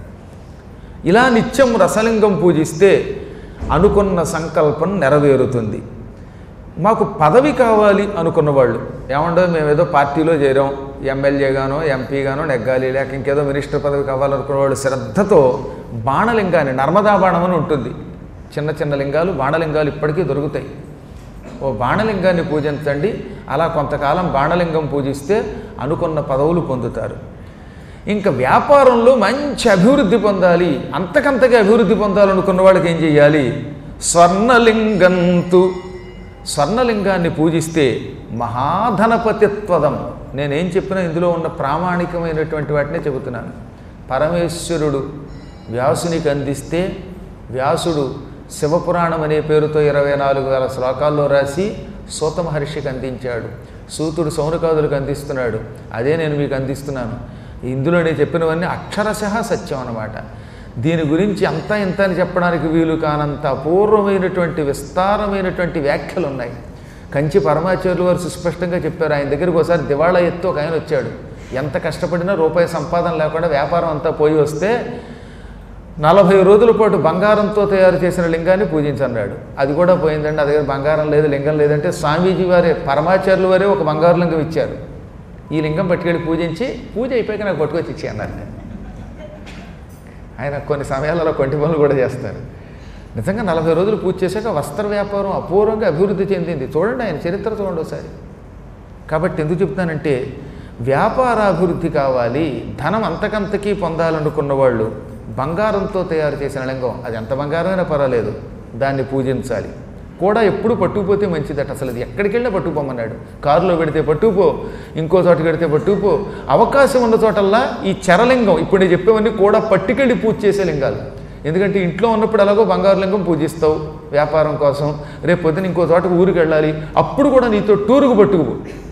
ఇలా నిత్యం రసలింగం పూజిస్తే అనుకున్న సంకల్పం నెరవేరుతుంది మాకు పదవి కావాలి అనుకున్న వాళ్ళు ఏమండో మేము ఏదో పార్టీలో చేరాం ఎమ్మెల్యేగానో ఎంపీగానో నెగ్గాలి లేక ఇంకేదో మినిస్టర్ పదవి కావాలనుకున్న వాళ్ళు శ్రద్ధతో బాణలింగాన్ని నర్మదా బాణం అని ఉంటుంది చిన్న చిన్న లింగాలు బాణలింగాలు ఇప్పటికీ దొరుకుతాయి ఓ బాణలింగాన్ని పూజించండి అలా కొంతకాలం బాణలింగం పూజిస్తే అనుకున్న పదవులు పొందుతారు ఇంకా వ్యాపారంలో మంచి అభివృద్ధి పొందాలి అంతకంతగా అభివృద్ధి పొందాలనుకున్న వాళ్ళకి ఏం చేయాలి స్వర్ణలింగంతు స్వర్ణలింగాన్ని పూజిస్తే మహాధనపతిత్వదం నేనేం చెప్పినా ఇందులో ఉన్న ప్రామాణికమైనటువంటి వాటినే చెబుతున్నాను పరమేశ్వరుడు వ్యాసునికి అందిస్తే వ్యాసుడు శివపురాణం అనే పేరుతో ఇరవై నాలుగు వేల శ్లోకాల్లో రాసి సూత మహర్షికి అందించాడు సూతుడు సౌనకాదులకు అందిస్తున్నాడు అదే నేను మీకు అందిస్తున్నాను ఇందులో నేను చెప్పినవన్నీ అక్షరశ సత్యం అన్నమాట దీని గురించి అంతా ఇంత అని చెప్పడానికి వీలు కానంత అపూర్వమైనటువంటి విస్తారమైనటువంటి వ్యాఖ్యలు ఉన్నాయి కంచి పరమాచార్యులు వారు సుస్పష్టంగా చెప్పారు ఆయన దగ్గరికి ఒకసారి దివాళా ఎత్తు ఒక ఆయన వచ్చాడు ఎంత కష్టపడినా రూపాయి సంపాదన లేకుండా వ్యాపారం అంతా పోయి వస్తే నలభై రోజుల పాటు బంగారంతో తయారు చేసిన లింగాన్ని పూజించన్నాడు అది కూడా పోయిందండి నా దగ్గర బంగారం లేదు లింగం లేదంటే స్వామీజీ వారే పరమాచార్యులు వారే ఒక బంగారు లింగం ఇచ్చారు ఈ లింగం పట్టుకెళ్ళి పూజించి పూజ అయిపోయాక నాకు పట్టుకొచ్చి ఇచ్చి అన్నారు ఆయన కొన్ని సమయాలలో కొంటి పనులు కూడా చేస్తారు నిజంగా నలభై రోజులు పూజ చేశాక వస్త్ర వ్యాపారం అపూర్వంగా అభివృద్ధి చెందింది చూడండి ఆయన చరిత్ర చూడండి ఒకసారి కాబట్టి ఎందుకు చెప్తానంటే వ్యాపారాభివృద్ధి కావాలి ధనం అంతకంతకీ పొందాలనుకున్న వాళ్ళు బంగారంతో తయారు చేసిన లింగం అది ఎంత బంగారమైనా పర్వాలేదు దాన్ని పూజించాలి కూడా ఎప్పుడు పట్టుకుపోతే మంచిదట అసలు అది ఎక్కడికి వెళ్ళినా పట్టుకుపోమన్నాడు కారులో పెడితే పట్టుకుపో ఇంకో చోట పెడితే పట్టుకుపో అవకాశం ఉన్న చోటల్లా ఈ చరలింగం ఇప్పుడు నేను చెప్పేవన్నీ కూడా పట్టుకెళ్ళి పూజ చేసే లింగాలు ఎందుకంటే ఇంట్లో ఉన్నప్పుడు ఎలాగో బంగారు లింగం పూజిస్తావు వ్యాపారం కోసం రేపు పొద్దున ఇంకో చోటకు ఊరికి వెళ్ళాలి అప్పుడు కూడా నీతో టూరుకు పట్టుకుపో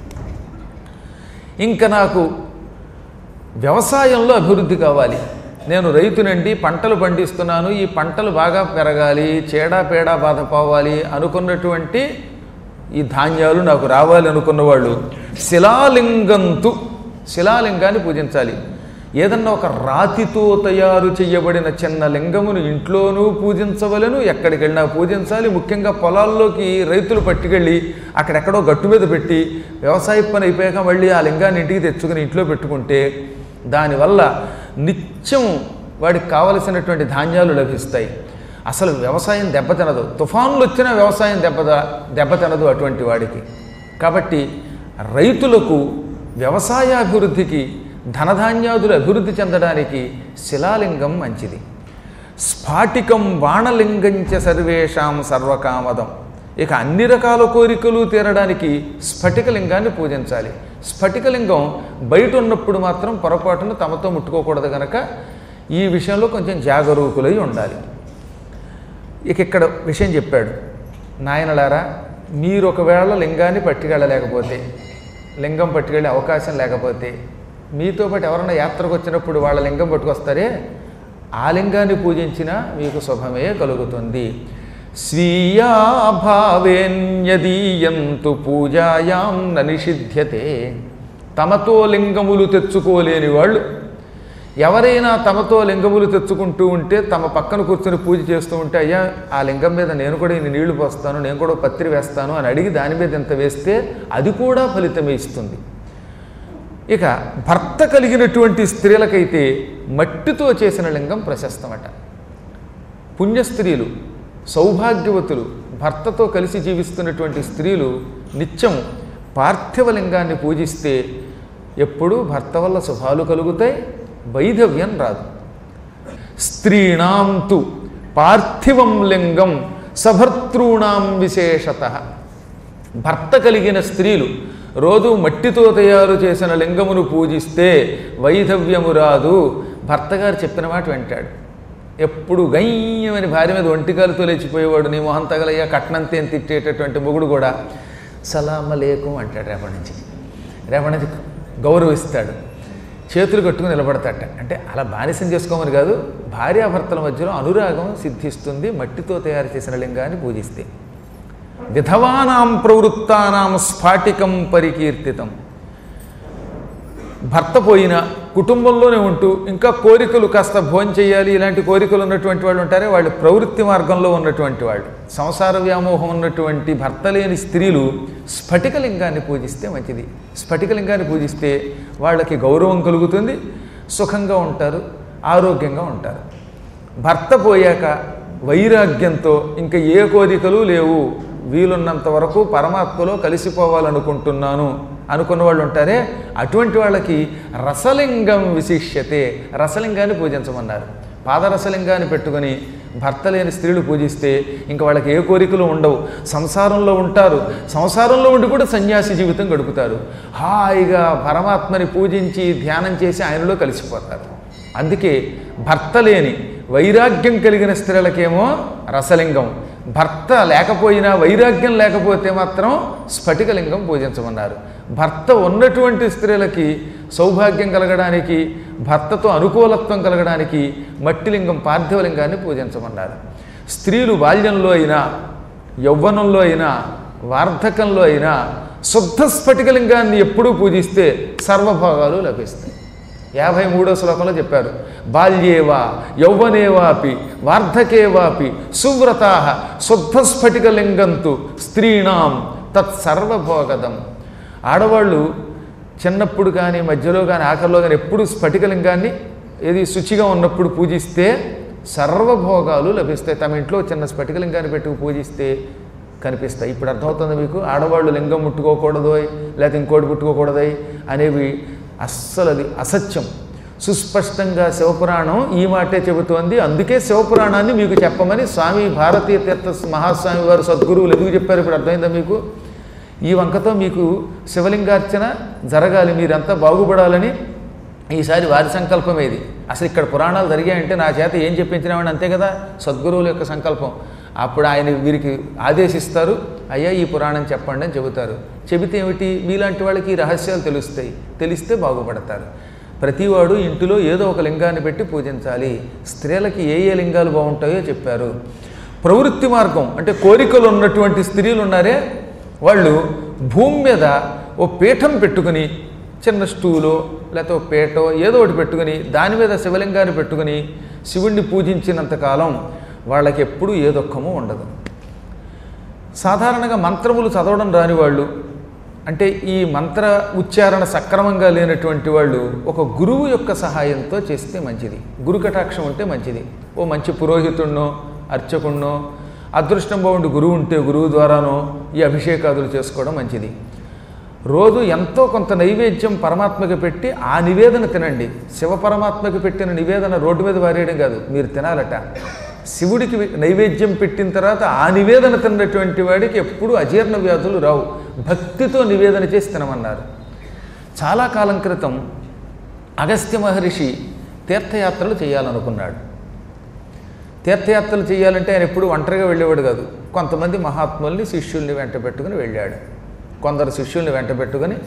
ఇంకా నాకు వ్యవసాయంలో అభివృద్ధి కావాలి నేను రైతునండి పంటలు పండిస్తున్నాను ఈ పంటలు బాగా పెరగాలి చేడా పేడా బాధ పోవాలి అనుకున్నటువంటి ఈ ధాన్యాలు నాకు రావాలి అనుకున్న వాళ్ళు శిలాలింగంతు శిలాలింగాన్ని పూజించాలి ఏదన్నా ఒక రాతితో తయారు చేయబడిన చిన్న లింగమును ఇంట్లోనూ పూజించవలను ఎక్కడికి వెళ్ళినా పూజించాలి ముఖ్యంగా పొలాల్లోకి రైతులు పట్టుకెళ్ళి అక్కడెక్కడో గట్టు మీద పెట్టి వ్యవసాయ పని అయిపోయాక మళ్ళీ ఆ లింగాన్ని ఇంటికి తెచ్చుకుని ఇంట్లో పెట్టుకుంటే దానివల్ల నిత్యం వాడికి కావలసినటువంటి ధాన్యాలు లభిస్తాయి అసలు వ్యవసాయం దెబ్బతినదు తుఫాన్లు వచ్చినా వ్యవసాయం దెబ్బ దెబ్బతినదు అటువంటి వాడికి కాబట్టి రైతులకు వ్యవసాయాభివృద్ధికి ధనధాన్యాదులు అభివృద్ధి చెందడానికి శిలాలింగం మంచిది స్ఫాటికం బాణలింగంచ సర్వేషాం సర్వకామదం ఇక అన్ని రకాల కోరికలు తీరడానికి స్ఫటికలింగాన్ని పూజించాలి స్ఫటికలింగం బయట ఉన్నప్పుడు మాత్రం పొరపాటున తమతో ముట్టుకోకూడదు కనుక ఈ విషయంలో కొంచెం జాగరూకులై ఉండాలి ఇక ఇక్కడ విషయం చెప్పాడు నాయనలారా మీరు ఒకవేళ లింగాన్ని పట్టుకెళ్ళలేకపోతే లింగం పట్టుకెళ్ళే అవకాశం లేకపోతే మీతో పాటు ఎవరైనా యాత్రకు వచ్చినప్పుడు వాళ్ళ లింగం పట్టుకొస్తారే ఆ లింగాన్ని పూజించినా మీకు శుభమే కలుగుతుంది స్వీయాభావేన్యదీయంతు పూజాయాం న నిషిధ్యతే తమతో లింగములు తెచ్చుకోలేని వాళ్ళు ఎవరైనా తమతో లింగములు తెచ్చుకుంటూ ఉంటే తమ పక్కన కూర్చొని పూజ చేస్తూ ఉంటే అయ్యా ఆ లింగం మీద నేను కూడా ఇన్ని నీళ్లు పోస్తాను నేను కూడా పత్రి వేస్తాను అని అడిగి దాని మీద ఇంత వేస్తే అది కూడా ఫలితమే ఇస్తుంది ఇక భర్త కలిగినటువంటి స్త్రీలకైతే మట్టితో చేసిన లింగం ప్రశస్తమట పుణ్యస్త్రీలు సౌభాగ్యవతులు భర్తతో కలిసి జీవిస్తున్నటువంటి స్త్రీలు నిత్యం పార్థివ లింగాన్ని పూజిస్తే ఎప్పుడూ భర్త వల్ల శుభాలు కలుగుతాయి వైధవ్యం రాదు స్త్రీణాం తు పార్థివం లింగం సభర్తృణాం విశేషత భర్త కలిగిన స్త్రీలు రోజు మట్టితో తయారు చేసిన లింగమును పూజిస్తే వైధవ్యము రాదు భర్తగారు చెప్పిన మాట వింటాడు ఎప్పుడు గయ్యమని భార్య మీద ఒంటికాలతో లేచిపోయేవాడు నీ మొహం తగలయ్యా కట్నంతేం తిట్టేటటువంటి మొగుడు కూడా సలామ లేకు అంటాడు రేపటి నుంచి రేపటి నుంచి గౌరవిస్తాడు చేతులు కట్టుకుని నిలబడతాట అంటే అలా బానిసం చేసుకోమని కాదు భార్యాభర్తల మధ్యలో అనురాగం సిద్ధిస్తుంది మట్టితో తయారు చేసిన లింగాన్ని పూజిస్తే విధవానాం ప్రవృత్తానాం స్ఫాటికం పరికీర్తితం భర్త పోయినా కుటుంబంలోనే ఉంటూ ఇంకా కోరికలు కాస్త భోజనం చేయాలి ఇలాంటి కోరికలు ఉన్నటువంటి వాళ్ళు ఉంటారే వాళ్ళు ప్రవృత్తి మార్గంలో ఉన్నటువంటి వాళ్ళు సంసార వ్యామోహం ఉన్నటువంటి భర్త లేని స్త్రీలు స్ఫటికలింగాన్ని పూజిస్తే మంచిది స్ఫటికలింగాన్ని పూజిస్తే వాళ్ళకి గౌరవం కలుగుతుంది సుఖంగా ఉంటారు ఆరోగ్యంగా ఉంటారు భర్త పోయాక వైరాగ్యంతో ఇంకా ఏ కోరికలు లేవు వీలున్నంత వరకు పరమాత్మలో కలిసిపోవాలనుకుంటున్నాను అనుకున్న వాళ్ళు ఉంటారే అటువంటి వాళ్ళకి రసలింగం విశిష్యతే రసలింగాన్ని పూజించమన్నారు పాదరసలింగాన్ని పెట్టుకొని భర్త లేని స్త్రీలు పూజిస్తే ఇంకా వాళ్ళకి ఏ కోరికలు ఉండవు సంసారంలో ఉంటారు సంసారంలో ఉండి కూడా సన్యాసి జీవితం గడుపుతారు హాయిగా పరమాత్మని పూజించి ధ్యానం చేసి ఆయనలో కలిసిపోతారు అందుకే భర్త లేని వైరాగ్యం కలిగిన స్త్రీలకేమో రసలింగం భర్త లేకపోయినా వైరాగ్యం లేకపోతే మాత్రం స్ఫటికలింగం పూజించమన్నారు భర్త ఉన్నటువంటి స్త్రీలకి సౌభాగ్యం కలగడానికి భర్తతో అనుకూలత్వం కలగడానికి మట్టిలింగం పార్థివలింగాన్ని పూజించమన్నారు స్త్రీలు బాల్యంలో అయినా యౌవనంలో అయినా వార్ధకంలో అయినా శుద్ధ స్ఫటికలింగాన్ని ఎప్పుడూ పూజిస్తే సర్వభోగాలు లభిస్తాయి యాభై మూడో శ్లోకంలో చెప్పారు బాల్యేవా యౌవనేవాపి వార్ధకేవాపి సువ్రతా శుద్ధ స్ఫటికలింగంతు స్త్రీణాం తత్సర్వభోగదం ఆడవాళ్ళు చిన్నప్పుడు కానీ మధ్యలో కానీ ఆఖరిలో కానీ ఎప్పుడు స్ఫటికలింగాన్ని ఏది శుచిగా ఉన్నప్పుడు పూజిస్తే సర్వభోగాలు లభిస్తాయి తమ ఇంట్లో చిన్న స్ఫటికలింగాన్ని పెట్టుకు పూజిస్తే కనిపిస్తాయి ఇప్పుడు అర్థమవుతుంది మీకు ఆడవాళ్ళు లింగం ముట్టుకోకూడదోయ్ లేకపోతే ఇంకోటి ముట్టుకోకూడదోయ్ అనేవి అస్సలు అది అసత్యం సుస్పష్టంగా శివపురాణం ఈ మాటే చెబుతోంది అందుకే శివపురాణాన్ని మీకు చెప్పమని స్వామి భారతీయ తీర్థ మహాస్వామి వారు సద్గురువులు ఎందుకు చెప్పారు ఇప్పుడు అర్థమైందా మీకు ఈ వంకతో మీకు శివలింగార్చన జరగాలి మీరంతా బాగుపడాలని ఈసారి వారి సంకల్పం ఏది అసలు ఇక్కడ పురాణాలు జరిగాయంటే నా చేత ఏం చెప్పించినామని అంతే కదా సద్గురువుల యొక్క సంకల్పం అప్పుడు ఆయన వీరికి ఆదేశిస్తారు అయ్యా ఈ పురాణం చెప్పండి అని చెబుతారు చెబితే ఏమిటి మీలాంటి వాళ్ళకి ఈ రహస్యాలు తెలుస్తాయి తెలిస్తే బాగుపడతారు ప్రతివాడు ఇంటిలో ఏదో ఒక లింగాన్ని పెట్టి పూజించాలి స్త్రీలకి ఏ ఏ లింగాలు బాగుంటాయో చెప్పారు ప్రవృత్తి మార్గం అంటే కోరికలు ఉన్నటువంటి స్త్రీలు ఉన్నారే వాళ్ళు భూమి మీద ఓ పీఠం పెట్టుకుని చిన్న స్టూలో లేకపోతే ఓ పీటో ఏదో ఒకటి పెట్టుకుని దాని మీద శివలింగాన్ని పెట్టుకుని శివుణ్ణి పూజించినంతకాలం వాళ్ళకి ఎప్పుడూ ఏ దుఃఖము ఉండదు సాధారణంగా మంత్రములు చదవడం రాని వాళ్ళు అంటే ఈ మంత్ర ఉచ్చారణ సక్రమంగా లేనటువంటి వాళ్ళు ఒక గురువు యొక్క సహాయంతో చేస్తే మంచిది గురు కటాక్షం ఉంటే మంచిది ఓ మంచి పురోహితుడినో అర్చకుడినో అదృష్టం బాగుండి గురువు ఉంటే గురువు ద్వారానో ఈ అభిషేకాదులు చేసుకోవడం మంచిది రోజు ఎంతో కొంత నైవేద్యం పరమాత్మకి పెట్టి ఆ నివేదన తినండి శివ పరమాత్మకి పెట్టిన నివేదన రోడ్డు మీద వారేయడం కాదు మీరు తినాలట శివుడికి నైవేద్యం పెట్టిన తర్వాత ఆ నివేదన తిన్నటువంటి వాడికి ఎప్పుడూ అజీర్ణ వ్యాధులు రావు భక్తితో నివేదన చేసి తినమన్నారు చాలా కాలం క్రితం అగస్త్య మహర్షి తీర్థయాత్రలు చేయాలనుకున్నాడు తీర్థయాత్రలు చేయాలంటే ఆయన ఎప్పుడు ఒంటరిగా వెళ్ళేవాడు కాదు కొంతమంది మహాత్ముల్ని శిష్యుల్ని వెంట పెట్టుకుని వెళ్ళాడు కొందరు శిష్యుల్ని వెంట పెట్టుకుని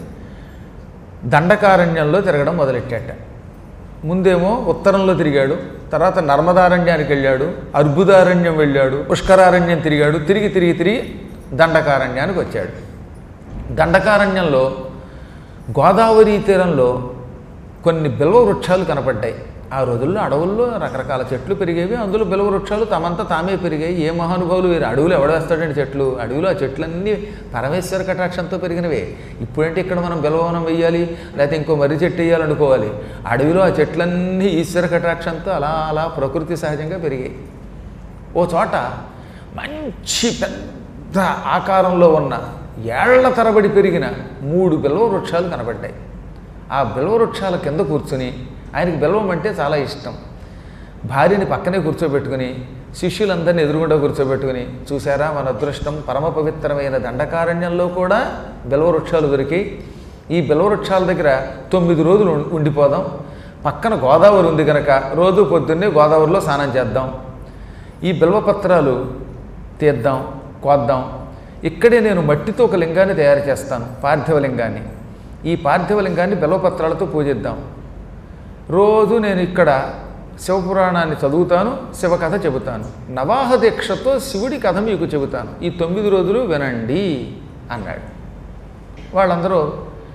దండకారణ్యంలో తిరగడం మొదలెట్టాట ముందేమో ఉత్తరంలో తిరిగాడు తర్వాత నర్మదారణ్యానికి వెళ్ళాడు అర్బుదారణ్యం వెళ్ళాడు పుష్కరారణ్యం తిరిగాడు తిరిగి తిరిగి తిరిగి దండకారణ్యానికి వచ్చాడు దండకారణ్యంలో గోదావరి తీరంలో కొన్ని బిల్వ వృక్షాలు కనపడ్డాయి ఆ రోజుల్లో అడవుల్లో రకరకాల చెట్లు పెరిగేవి అందులో బిల్వ వృక్షాలు తమంతా తామే పెరిగాయి ఏ మహానుభావులు వీరు అడవులు ఎవడేస్తాడండి చెట్లు అడవిలో ఆ చెట్లన్నీ పరమేశ్వర కటాక్షంతో పెరిగినవే ఇప్పుడంటే ఇక్కడ మనం బిలవనం వెయ్యాలి లేకపోతే ఇంకో మర్రి చెట్టు వేయాలనుకోవాలి అడవిలో ఆ చెట్లన్నీ ఈశ్వర కటాక్షంతో అలా అలా ప్రకృతి సహజంగా పెరిగాయి ఓ చోట మంచి పెద్ద ఆకారంలో ఉన్న ఏళ్ల తరబడి పెరిగిన మూడు బిల్వ వృక్షాలు కనబడ్డాయి ఆ బిల్వ వృక్షాల కింద కూర్చుని ఆయనకి బిల్వం అంటే చాలా ఇష్టం భార్యని పక్కనే కూర్చోబెట్టుకుని శిష్యులందరినీ ఎదురుగుండా కూర్చోబెట్టుకుని చూసారా మన అదృష్టం పరమ పవిత్రమైన దండకారణ్యంలో కూడా బిల్వ వృక్షాలు దొరికి ఈ బిల్వ వృక్షాల దగ్గర తొమ్మిది రోజులు ఉం- ఉండిపోదాం పక్కన గోదావరి ఉంది కనుక రోజు పొద్దున్నే గోదావరిలో స్నానం చేద్దాం ఈ బిల్వపత్రాలు తీద్దాం కోద్దాం ఇక్కడే నేను మట్టితో ఒక లింగాన్ని తయారు చేస్తాను పార్థివ లింగాన్ని ఈ పార్థివ లింగాన్ని బిల్వపత్రాలతో పూజిద్దాం రోజు నేను ఇక్కడ శివపురాణాన్ని చదువుతాను శివకథ చెబుతాను నవాహ దీక్షతో శివుడి కథ మీకు చెబుతాను ఈ తొమ్మిది రోజులు వినండి అన్నాడు వాళ్ళందరూ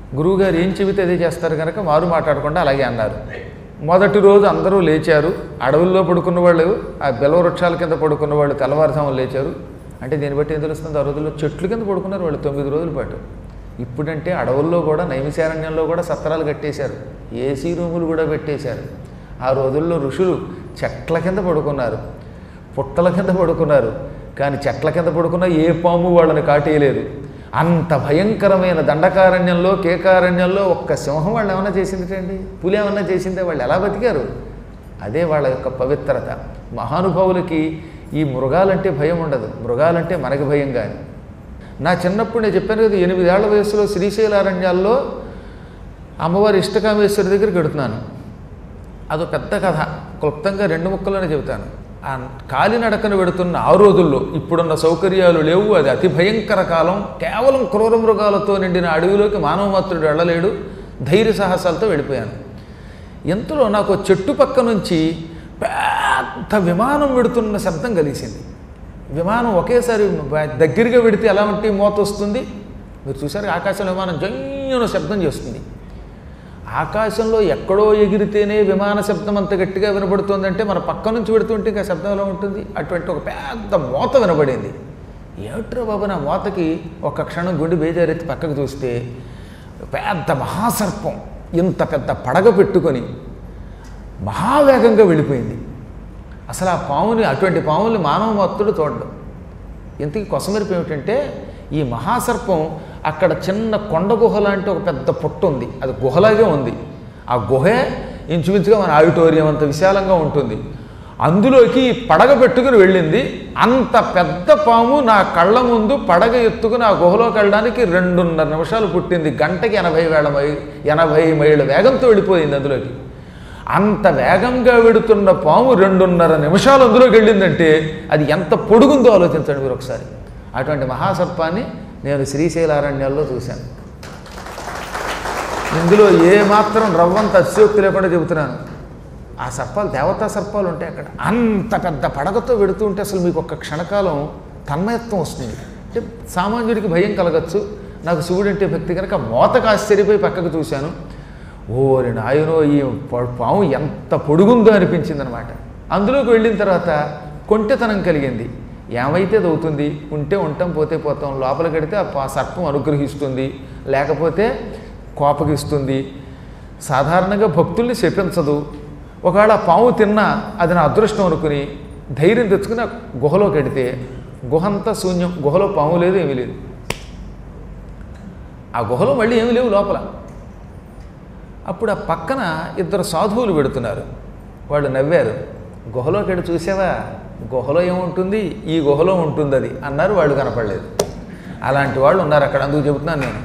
గురువుగారు ఏం చెబితే అదే చేస్తారు కనుక మారు మాట్లాడకుండా అలాగే అన్నారు మొదటి రోజు అందరూ లేచారు అడవుల్లో పడుకున్న వాళ్ళు ఆ బెలవ వృక్షాల కింద పడుకున్న వాళ్ళు తెల్లవారుజామున లేచారు అంటే దీన్ని బట్టి ఏం తెలుస్తుంది ఆ రోజుల్లో చెట్లు కింద పడుకున్నారు వాళ్ళు తొమ్మిది రోజుల పాటు ఇప్పుడంటే అడవుల్లో కూడా నైమిశారణ్యంలో కూడా సత్రాలు కట్టేశారు ఏసీ రూములు కూడా పెట్టేశారు ఆ రోజుల్లో ఋషులు చెట్ల కింద పడుకున్నారు పుట్టల కింద పడుకున్నారు కానీ చెట్ల కింద పడుకున్న ఏ పాము వాళ్ళని కాటేయలేదు అంత భయంకరమైన దండకారణ్యంలో కేకారణ్యంలో ఒక్క సింహం వాళ్ళు ఏమన్నా చేసిందిటండి పులి ఏమన్నా చేసిందే వాళ్ళు ఎలా బతికారు అదే వాళ్ళ యొక్క పవిత్రత మహానుభావులకి ఈ మృగాలంటే భయం ఉండదు మృగాలంటే మనకి భయం కానీ నా చిన్నప్పుడు నేను చెప్పాను కదా ఎనిమిదేళ్ల వయసులో శ్రీశైలారణ్యాల్లో అమ్మవారి ఇష్టకామేశ్వరి దగ్గరికి వెడుతున్నాను అదో పెద్ద కథ క్లుప్తంగా రెండు ముక్కలోనే చెబుతాను ఆ కాలినడకన వెడుతున్న ఆ రోజుల్లో ఇప్పుడున్న సౌకర్యాలు లేవు అది అతి భయంకర కాలం కేవలం క్రూర మృగాలతో నిండిన అడవిలోకి మానవ మాత్రుడు వెళ్ళలేడు ధైర్య సాహసాలతో వెళ్ళిపోయాను ఎంతలో నాకు ఓ చెట్టు పక్క నుంచి పెద్ద విమానం వెడుతున్న శబ్దం కలిసింది విమానం ఒకేసారి బ- దగ్గరగా వెడితే ఎలా ఉంటే మోత వస్తుంది మీరు చూసారు ఆకాశంలో విమానం జంగున శబ్దం చేస్తుంది ఆకాశంలో ఎక్కడో ఎగిరితేనే విమాన శబ్దం అంత గట్టిగా వినబడుతుందంటే మన పక్క నుంచి పెడుతుంటే ఇంకా శబ్దం ఎలా ఉంటుంది అటువంటి ఒక పెద్ద మోత వినబడింది ఏమిట్రా బాబు నా మోతకి ఒక క్షణం గుండె బేజారెత్తి పక్కకు చూస్తే పెద్ద మహాసర్పం ఇంత పెద్ద పడగ పెట్టుకొని మహావేగంగా వెళ్ళిపోయింది అసలు ఆ పాముని అటువంటి పాముల్ని మానవ మత్తుడు చూడడం ఇంతకీ కొసమెరుపు ఏమిటంటే ఈ మహాసర్పం అక్కడ చిన్న కొండ గుహ లాంటి ఒక పెద్ద పుట్ట ఉంది అది గుహలాగే ఉంది ఆ గుహే ఇంచుమించుగా మన ఆడిటోరియం అంత విశాలంగా ఉంటుంది అందులోకి పడగ పెట్టుకుని వెళ్ళింది అంత పెద్ద పాము నా కళ్ళ ముందు పడగ ఎత్తుకుని ఆ గుహలోకి వెళ్ళడానికి రెండున్నర నిమిషాలు పుట్టింది గంటకి ఎనభై వేల మై ఎనభై మైళ్ళ వేగంతో వెళ్ళిపోయింది అందులోకి అంత వేగంగా వెడుతున్న పాము రెండున్నర నిమిషాలు అందులోకి వెళ్ళిందంటే అది ఎంత పొడుగుందో ఆలోచించండి మీరు ఒకసారి అటువంటి మహాసర్పాన్ని నేను శ్రీశైలారణ్యాల్లో చూశాను ఇందులో ఏ మాత్రం రవ్వంత అతిశయోక్తి లేకుండా చెబుతున్నాను ఆ సర్పాలు దేవతా సర్పాలు ఉంటాయి అక్కడ అంత పెద్ద పడగతో వెడుతూ ఉంటే అసలు మీకు ఒక్క క్షణకాలం తన్మయత్వం వస్తుంది అంటే సామాన్యుడికి భయం కలగచ్చు నాకు శివుడు అంటే భక్తి కనుక మోతకు ఆశ్చర్యపోయి పక్కకు చూశాను ఓరి నాయనో ఈ ప- పాము ఎంత పొడుగుందో అనిపించింది అనమాట అందులోకి వెళ్ళిన తర్వాత కొంటెతనం కలిగింది ఏమైతే అది అవుతుంది ఉంటే ఉంటాం పోతే పోతాం లోపలికి వెడితే ఆ పా- సర్పం అనుగ్రహిస్తుంది లేకపోతే కోపగిస్తుంది సాధారణంగా భక్తుల్ని శపించదు ఒకవేళ ఆ పాము తిన్నా అది నా అదృష్టం అనుకుని ధైర్యం తెచ్చుకుని ఆ గుహలోకి వెడితే గుహ అంతా శూన్యం గుహలో పాము లేదు ఏమీ లేదు ఆ గుహలో మళ్ళీ ఏమీ లేవు లోపల అప్పుడు ఆ పక్కన ఇద్దరు సాధువులు పెడుతున్నారు వాళ్ళు నవ్వారు గుహలోకి వెళ్ళి చూసావా గుహలో ఏముంటుంది ఈ గుహలో ఉంటుంది అది అన్నారు వాళ్ళు కనపడలేదు అలాంటి వాళ్ళు ఉన్నారు అక్కడ అందుకు చెబుతున్నాను నేను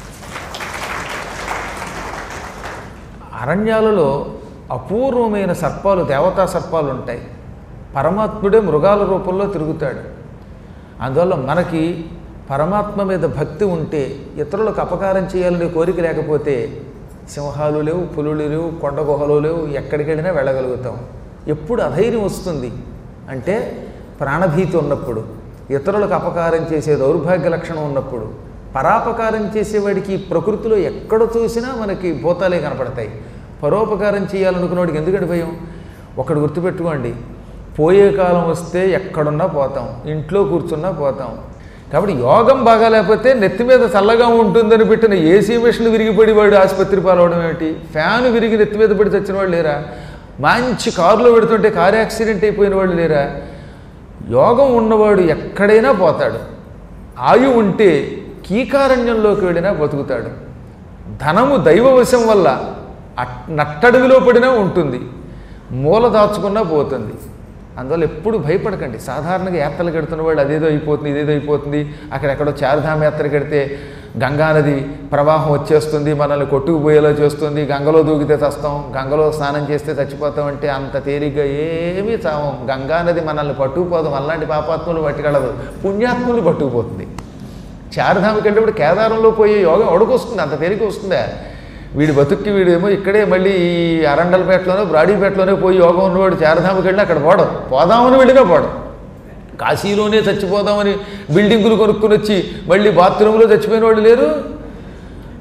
అరణ్యాలలో అపూర్వమైన సర్పాలు దేవతా సర్పాలు ఉంటాయి పరమాత్ముడే మృగాల రూపంలో తిరుగుతాడు అందువల్ల మనకి పరమాత్మ మీద భక్తి ఉంటే ఇతరులకు అపకారం చేయాలనే కోరిక లేకపోతే సింహాలు లేవు పులులు లేవు కొండ గుహలు లేవు ఎక్కడికి వెళ్ళినా వెళ్ళగలుగుతాం ఎప్పుడు అధైర్యం వస్తుంది అంటే ప్రాణభీతి ఉన్నప్పుడు ఇతరులకు అపకారం చేసే దౌర్భాగ్య లక్షణం ఉన్నప్పుడు పరాపకారం చేసేవాడికి ఈ ప్రకృతిలో ఎక్కడ చూసినా మనకి భూతాలే కనపడతాయి పరోపకారం చేయాలనుకున్నవాడికి ఎందుకంటే భయం ఒకడు గుర్తుపెట్టుకోండి పోయే కాలం వస్తే ఎక్కడున్నా పోతాం ఇంట్లో కూర్చున్నా పోతాం కాబట్టి యోగం బాగా లేకపోతే నెత్తి మీద చల్లగా ఉంటుందని పెట్టిన ఏసీ మిషన్ విరిగిపడి వాడు ఆసుపత్రి పాలవడం ఏమిటి ఫ్యాన్ విరిగి నెత్తి మీద పడి చచ్చిన వాళ్ళు లేరా మంచి కారులో పెడుతుంటే కారు యాక్సిడెంట్ అయిపోయిన వాళ్ళు లేరా యోగం ఉన్నవాడు ఎక్కడైనా పోతాడు ఆయు ఉంటే కీకారణ్యంలోకి వెళ్ళినా బతుకుతాడు ధనము దైవవశం వల్ల అట్- నట్టడుగులో పడినా ఉంటుంది మూల దాచుకున్నా పోతుంది అందువల్ల ఎప్పుడు భయపడకండి సాధారణంగా యాత్రలు కడుతున్న వాళ్ళు అదేదో అయిపోతుంది ఇదేదో అయిపోతుంది అక్కడెక్కడో చార్ధామ యాత్ర కడితే గంగానది ప్రవాహం వచ్చేస్తుంది మనల్ని కొట్టుకుపోయేలా చేస్తుంది గంగలో దూకితే చస్తాం గంగలో స్నానం చేస్తే చచ్చిపోతాం అంటే అంత తేలిగ్గా ఏమీ చావం గంగానది మనల్ని పట్టుకుపోదాం అలాంటి పాపాత్ములు పట్టుకెళ్ళదు పుణ్యాత్ములు పట్టుకుపోతుంది చార్ధామికి వెళ్ళేప్పుడు కేదారంలో పోయే యోగం ఒడకొస్తుంది అంత తేలిక వస్తుందా వీడి బతుక్కి వీడేమో ఇక్కడే మళ్ళీ ఈ అరండలపేటలోనో బ్రాడీపేటలోనే పోయి యోగం ఉన్నవాడు చారధామకి వెళ్ళి అక్కడ పోవడం పోదామని వెళ్ళినా పోవడం కాశీలోనే చచ్చిపోదామని బిల్డింగులు కొనుక్కుని వచ్చి మళ్ళీ బాత్రూంలో చచ్చిపోయిన వాళ్ళు లేరు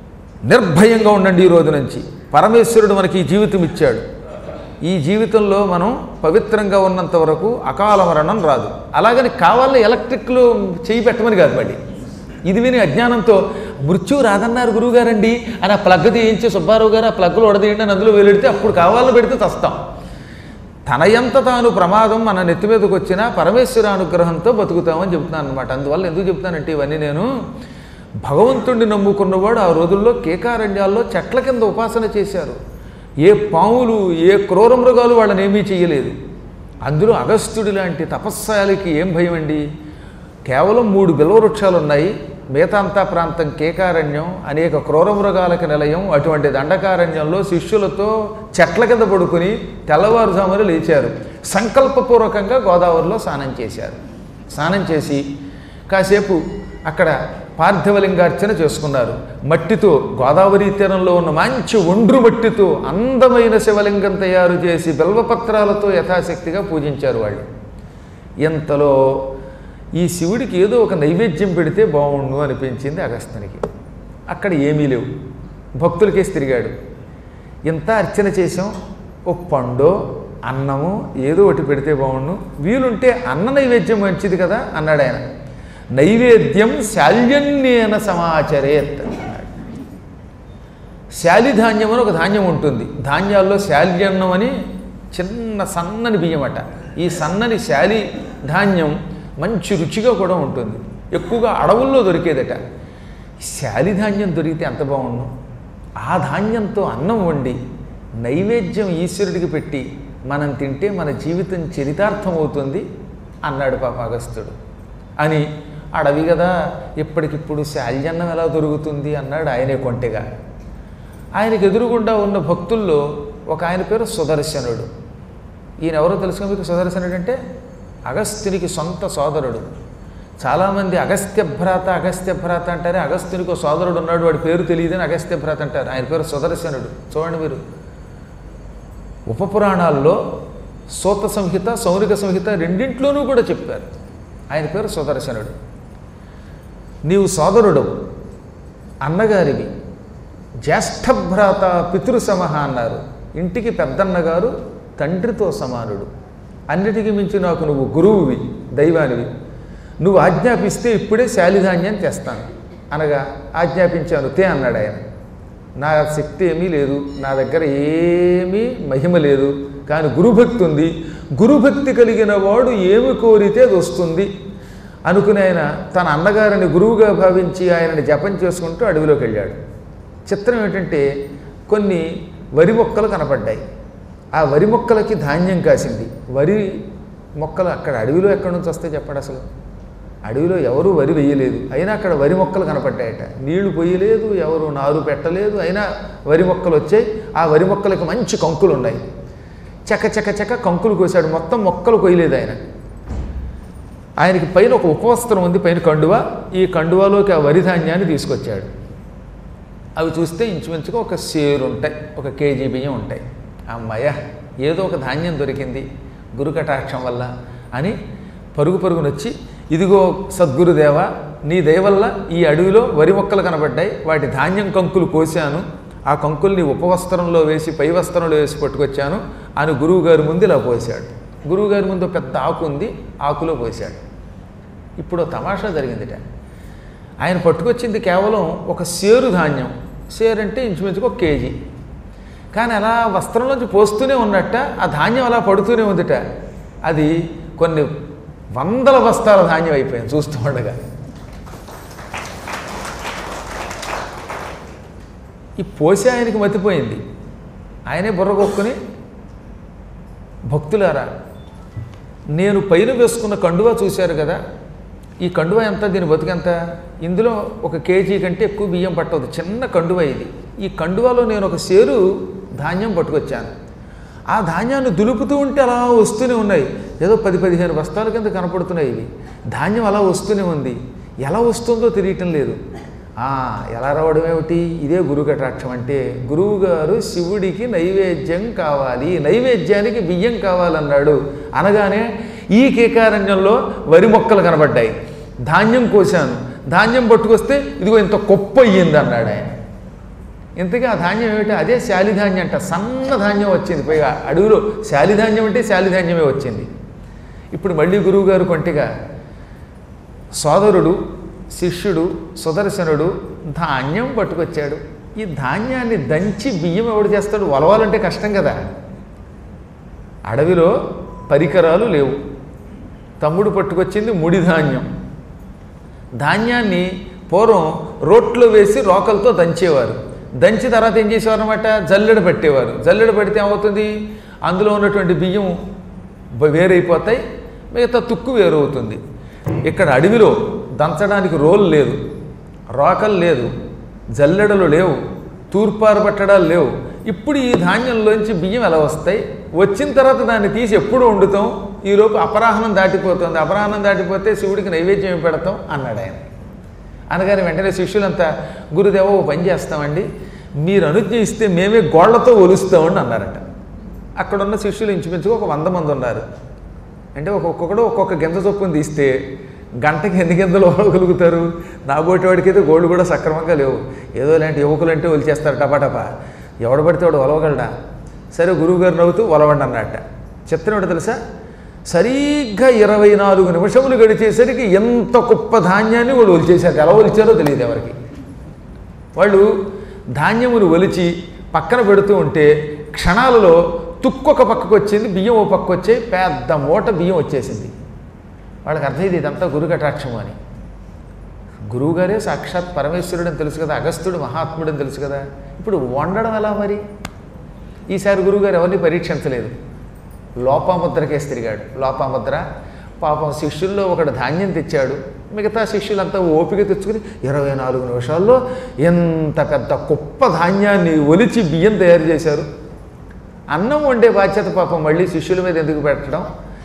నిర్భయంగా ఉండండి ఈ రోజు నుంచి పరమేశ్వరుడు మనకి ఈ జీవితం ఇచ్చాడు ఈ జీవితంలో మనం పవిత్రంగా ఉన్నంత వరకు అకాల మరణం రాదు అలాగని కావాలని ఎలక్ట్రిక్లో చేయి పెట్టమని కాదు మళ్ళీ ఇది విని అజ్ఞానంతో మృత్యు రాదన్నారు గురువుగారండి అని ఆ ప్లగ్ తీయించి సుబ్బారావు గారు ఆ ప్లగ్లు ఉడదీయండి అని అందులో వెలిడితే అప్పుడు కావాలని పెడితే చస్తాం తన ఎంత తాను ప్రమాదం మన నెత్తి మీదకి వచ్చినా పరమేశ్వర అనుగ్రహంతో బతుకుతామని చెబుతున్నాను అనమాట అందువల్ల ఎందుకు చెప్తానంటే ఇవన్నీ నేను భగవంతుడిని నమ్ముకున్నవాడు ఆ రోజుల్లో కేకారణ్యాల్లో చెట్ల కింద ఉపాసన చేశారు ఏ పాములు ఏ క్రూర మృగాలు వాళ్ళని ఏమీ చేయలేదు అందులో అగస్త్యుడి లాంటి తపస్సాలకి ఏం భయం అండి కేవలం మూడు బిల్వవృక్షాలు ఉన్నాయి మేతాంతా ప్రాంతం కేకారణ్యం అనేక క్రూర మృగాలకు నిలయం అటువంటి దండకారణ్యంలో శిష్యులతో చెట్ల కింద పడుకుని తెల్లవారుజామున లేచారు సంకల్పపూర్వకంగా గోదావరిలో స్నానం చేశారు స్నానం చేసి కాసేపు అక్కడ పార్థివలింగార్చన చేసుకున్నారు మట్టితో గోదావరి తీరంలో ఉన్న మంచి ఒండ్రు మట్టితో అందమైన శివలింగం తయారు చేసి బిల్వపత్రాలతో యథాశక్తిగా పూజించారు వాళ్ళు ఇంతలో ఈ శివుడికి ఏదో ఒక నైవేద్యం పెడితే బాగుండు అనిపించింది అగస్త్యునికి అక్కడ ఏమీ లేవు భక్తులకేసి తిరిగాడు ఇంత అర్చన చేసాం ఓ పండో అన్నము ఏదో ఒకటి పెడితే బాగుండు వీలుంటే అన్న నైవేద్యం మంచిది కదా అన్నాడు ఆయన నైవేద్యం శాల్యన్యేన సమాచరేత్ అన్నాడు శాలిధాన్యం అని ఒక ధాన్యం ఉంటుంది ధాన్యాల్లో శాల్యన్నం అని చిన్న సన్నని బియ్యం అట ఈ సన్నని శాలి ధాన్యం మంచి రుచిగా కూడా ఉంటుంది ఎక్కువగా అడవుల్లో దొరికేదట శాలి ధాన్యం దొరికితే ఎంత బాగుండు ఆ ధాన్యంతో అన్నం వండి నైవేద్యం ఈశ్వరుడికి పెట్టి మనం తింటే మన జీవితం చరితార్థం అవుతుంది అన్నాడు పాప అగస్త్యుడు అని అడవి కదా ఇప్పటికిప్పుడు శాల్యన్నం ఎలా దొరుకుతుంది అన్నాడు ఆయనే కొంటెగా ఆయనకు ఎదురుగుండా ఉన్న భక్తుల్లో ఒక ఆయన పేరు సుదర్శనుడు ఈయన ఎవరో తెలుసుకుని మీకు సుదర్శనుడు అంటే అగస్త్యునికి సొంత సోదరుడు చాలామంది అగస్త్యభ్రాత అగస్త్యభ్రాత అంటారే అగస్త్యునికి ఒక సోదరుడు ఉన్నాడు వాడి పేరు తెలియదని అగస్త్యభ్రాత అంటారు ఆయన పేరు సుదర్శనుడు చూడండి మీరు ఉపపురాణాల్లో సూత సంహిత సౌరిక సంహిత రెండింట్లోనూ కూడా చెప్పారు ఆయన పేరు సుదర్శనుడు నీవు సోదరుడు అన్నగారివి జ్యేష్ఠభ్రాత పితృ సమహ అన్నారు ఇంటికి పెద్దన్నగారు తండ్రితో సమానుడు అన్నిటికీ మించి నాకు నువ్వు గురువువి దైవానివి నువ్వు ఆజ్ఞాపిస్తే ఇప్పుడే శాలిధాన్యం తెస్తాను అనగా ఆజ్ఞాపించాను తే అన్నాడు ఆయన నా శక్తి ఏమీ లేదు నా దగ్గర ఏమీ మహిమ లేదు కానీ గురుభక్తి ఉంది గురుభక్తి కలిగిన వాడు ఏమి కోరితే అది వస్తుంది అనుకుని ఆయన తన అన్నగారిని గురువుగా భావించి ఆయనని జపం చేసుకుంటూ అడవిలోకి వెళ్ళాడు చిత్రం ఏంటంటే కొన్ని వరి మొక్కలు కనపడ్డాయి ఆ వరి మొక్కలకి ధాన్యం కాసింది వరి మొక్కలు అక్కడ అడవిలో ఎక్కడి నుంచి వస్తాయి చెప్పండి అసలు అడవిలో ఎవరు వరి వేయలేదు అయినా అక్కడ వరి మొక్కలు కనపడ్డాయట నీళ్లు పొయ్యలేదు ఎవరు నారు పెట్టలేదు అయినా వరి మొక్కలు వచ్చాయి ఆ వరి మొక్కలకి మంచి కంకులు ఉన్నాయి చక చక చక కంకులు కోసాడు మొత్తం మొక్కలు కొయ్యలేదు ఆయన ఆయనకి పైన ఒక ఉపవస్త్రం ఉంది పైన కండువ ఈ కండువాలోకి ఆ వరి ధాన్యాన్ని తీసుకొచ్చాడు అవి చూస్తే ఇంచుమించుగా ఒక సేరు ఉంటాయి ఒక కేజీ బియ్యం ఉంటాయి అమ్మాయ ఏదో ఒక ధాన్యం దొరికింది గురుకటాక్షం వల్ల అని పరుగు పరుగునొచ్చి ఇదిగో సద్గురుదేవ నీ దయ వల్ల ఈ అడవిలో వరి మొక్కలు కనబడ్డాయి వాటి ధాన్యం కంకులు కోసాను ఆ కంకుల్ని ఉపవస్త్రంలో వేసి పై వస్త్రంలో వేసి పట్టుకొచ్చాను అని గురువుగారి ముందు ఇలా పోసాడు గురువుగారి ముందు పెద్ద ఆకు ఉంది ఆకులో పోసాడు ఇప్పుడు ఓ తమాషా జరిగిందిట ఆయన పట్టుకొచ్చింది కేవలం ఒక సేరు ధాన్యం సేరు అంటే ఇంచుమించుకు ఒక కేజీ కానీ అలా వస్త్రంలోంచి పోస్తూనే ఉన్నట్ట ఆ ధాన్యం అలా పడుతూనే ఉందిట అది కొన్ని వందల బస్తాల ధాన్యం అయిపోయింది చూస్తూ ఉండగా ఈ పోసే ఆయనకి మతిపోయింది ఆయనే బుర్ర కొక్కుని భక్తులారా నేను పైన వేసుకున్న కండువా చూశారు కదా ఈ కండువా ఎంత దీని బతుకెంత ఇందులో ఒక కేజీ కంటే ఎక్కువ బియ్యం పట్టవద్దు చిన్న కండువ ఇది ఈ కండువాలో నేను ఒక సేరు ధాన్యం పట్టుకొచ్చాను ఆ ధాన్యాన్ని దులుపుతూ ఉంటే అలా వస్తూనే ఉన్నాయి ఏదో పది పదిహేను బస్తాల కింద కనపడుతున్నాయి ఇవి ధాన్యం అలా వస్తూనే ఉంది ఎలా వస్తుందో తెలియటం లేదు ఆ, ఎలా రావడం ఏమిటి ఇదే గురు కటాక్షం అంటే గురువు గారు శివుడికి నైవేద్యం కావాలి నైవేద్యానికి బియ్యం కావాలన్నాడు అనగానే ఈ కేకారణ్యంలో వరి మొక్కలు కనబడ్డాయి ధాన్యం కోశాను ధాన్యం పట్టుకొస్తే ఇదిగో ఇంత కుప్ప అయ్యింది అన్నాడు ఆయన ఇంతకీ ఆ ధాన్యం ఏమిటి అదే శాలిధాన్యం అంట సన్న ధాన్యం వచ్చింది పైగా అడవిలో శాలిధాన్యం అంటే శాలిధాన్యమే వచ్చింది ఇప్పుడు మళ్ళీ గురువుగారు కొంటిగా సోదరుడు శిష్యుడు సుదర్శనుడు ధాన్యం పట్టుకొచ్చాడు ఈ ధాన్యాన్ని దంచి బియ్యం ఎవడు చేస్తాడు వలవాలంటే కష్టం కదా అడవిలో పరికరాలు లేవు తమ్ముడు పట్టుకొచ్చింది ముడి ధాన్యం ధాన్యాన్ని పూర్వం రోట్లో వేసి రోకలతో దంచేవారు దంచి తర్వాత ఏం చేసేవారు అనమాట జల్లెడ పట్టేవారు జల్లెడ పడితే ఏమవుతుంది అందులో ఉన్నటువంటి బియ్యం బ- వేరైపోతాయి మిగతా తుక్కు వేరవుతుంది ఇక్కడ అడవిలో దంచడానికి రోలు లేదు రోకలు లేదు జల్లెడలు లేవు తూర్పారు పట్టడాలు లేవు ఇప్పుడు ఈ ధాన్యంలోంచి బియ్యం ఎలా వస్తాయి వచ్చిన తర్వాత దాన్ని తీసి ఎప్పుడు వండుతాం ఈలోపు అపరాహ్నం దాటిపోతుంది అపరాహ్నం దాటిపోతే శివుడికి నైవేద్యం ఏం పెడతాం అన్నాడు ఆయన అనగానే వెంటనే శిష్యులంతా గురుదేవ ఓ పని చేస్తామండి మీరు అనుజ్ఞ ఇస్తే మేమే గోళ్లతో ఒలుస్తామండి అన్నారట అక్కడ ఉన్న శిష్యులు ఇంచుమించుగా ఒక వంద మంది ఉన్నారు అంటే ఒక్కొక్కడు ఒక్కొక్క గింజ చొప్పున తీస్తే గంటకి ఎన్ని గింజలు ఒలగలుగుతారు నాబోటి వాడికి అయితే గోళ్ళు కూడా సక్రమంగా లేవు ఏదో ఇలాంటి యువకులు అంటే ఒలిచేస్తారు టపాటపా ఎవడు పడితే వాడు ఒలవగలడా సరే గురువుగారు నవ్వుతూ ఒలవండి అన్నట్ట చిత్రం ఏంటో తెలుసా సరిగ్గా ఇరవై నాలుగు నిమిషములు గడిచేసరికి ఎంత గొప్ప ధాన్యాన్ని వాళ్ళు ఒలిచేశారు ఎలా ఒలిచారో తెలియదు ఎవరికి వాళ్ళు ధాన్యమును ఒలిచి పక్కన పెడుతూ ఉంటే క్షణాలలో తుక్కొక పక్కకు వచ్చింది బియ్యం ఓ పక్క వచ్చే పెద్ద మూట బియ్యం వచ్చేసింది వాళ్ళకి అర్థమైంది ఇదంతా గురు కటాక్షము అని గురువుగారే సాక్షాత్ పరమేశ్వరుడు అని తెలుసు కదా అగస్త్యుడు మహాత్ముడు అని తెలుసు కదా ఇప్పుడు వండడం ఎలా మరి ఈసారి గురువుగారు ఎవరిని పరీక్షించలేదు లోపాముద్రకేసి తిరిగాడు లోపాముద్ర పాపం శిష్యుల్లో ఒకడు ధాన్యం తెచ్చాడు మిగతా శిష్యులంతా ఓపిక తెచ్చుకుని ఇరవై నాలుగు నిమిషాల్లో ఎంత పెద్ద కుప్ప ధాన్యాన్ని ఒలిచి బియ్యం తయారు చేశారు అన్నం వండే బాధ్యత పాపం మళ్ళీ శిష్యుల మీద ఎందుకు పెట్టడం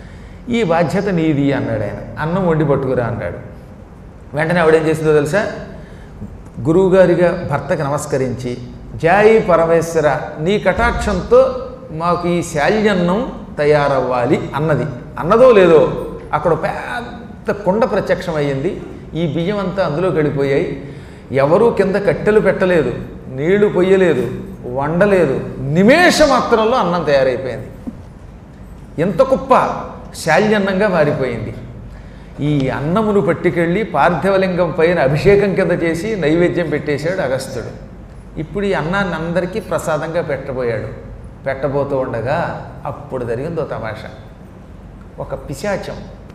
ఈ బాధ్యత నీది అన్నాడు ఆయన అన్నం వండి పట్టుకురా అన్నాడు వెంటనే ఆవిడేం చేసిందో తెలుసా గురువుగారిగా భర్తకి నమస్కరించి జాయి పరమేశ్వర నీ కటాక్షంతో మాకు ఈ శాల్యన్నం తయారవ్వాలి అన్నది అన్నదో లేదో అక్కడ పెద్ద కుండ ప్రత్యక్షమయ్యింది ఈ బియ్యం అంతా అందులోకి వెళ్ళిపోయాయి ఎవరూ కింద కట్టెలు పెట్టలేదు నీళ్లు పొయ్యలేదు వండలేదు నిమేష మాత్రంలో అన్నం తయారైపోయింది ఎంత కుప్ప శాల్యన్నంగా మారిపోయింది ఈ అన్నమును పట్టుకెళ్ళి పార్థివలింగం పైన అభిషేకం కింద చేసి నైవేద్యం పెట్టేశాడు అగస్త్యుడు ఇప్పుడు ఈ అన్నాన్ని అందరికీ ప్రసాదంగా పెట్టబోయాడు పెట్టబోతూ ఉండగా అప్పుడు జరిగిందో తమాషా ఒక పిశాచం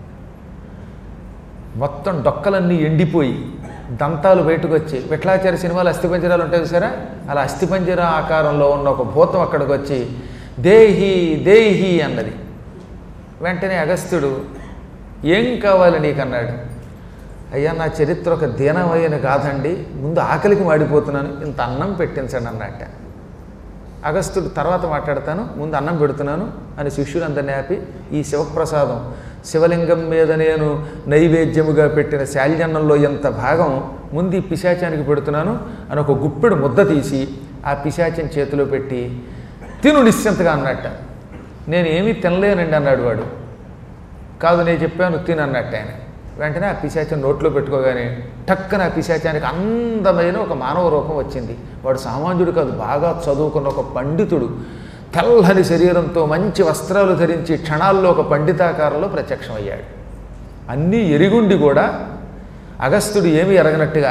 మొత్తం డొక్కలన్నీ ఎండిపోయి దంతాలు బయటకు వచ్చి విఠలాచార్య సినిమాలు అస్థిపంజరాలు ఉంటాయి చూసారా అలా అస్థిపంజర ఆకారంలో ఉన్న ఒక భూతం అక్కడికి వచ్చి దేహి దేహి అన్నది వెంటనే అగస్త్యుడు ఏం కావాలి నీకన్నాడు అయ్యా నా చరిత్ర ఒక దీనమైన కాదండి ముందు ఆకలికి మాడిపోతున్నాను ఇంత అన్నం పెట్టించండి అన్నట్ట అగస్త్యుడు తర్వాత మాట్లాడతాను ముందు అన్నం పెడుతున్నాను అని శిష్యులందరినీ ఆపి ఈ శివప్రసాదం శివలింగం మీద నేను నైవేద్యముగా పెట్టిన శాల్యన్నంలో ఎంత భాగం ముందు ఈ పిశాచానికి పెడుతున్నాను అని ఒక గుప్పెడు ముద్ద తీసి ఆ పిశాచం చేతిలో పెట్టి తిను నిశ్చింతగా అన్నట్ట నేను ఏమీ తినలేనండి అన్నాడు వాడు కాదు నేను చెప్పాను తిను అన్నట్టు ఆయన వెంటనే ఆ పిశాచం నోట్లో పెట్టుకోగానే టక్కన ఆ పిశాచానికి అందమైన ఒక మానవ రూపం వచ్చింది వాడు సామాన్యుడు కాదు బాగా చదువుకున్న ఒక పండితుడు తెల్లని శరీరంతో మంచి వస్త్రాలు ధరించి క్షణాల్లో ఒక పండితాకారంలో ప్రత్యక్షమయ్యాడు అన్నీ ఎరిగుండి కూడా అగస్త్యుడు ఏమీ ఎరగనట్టుగా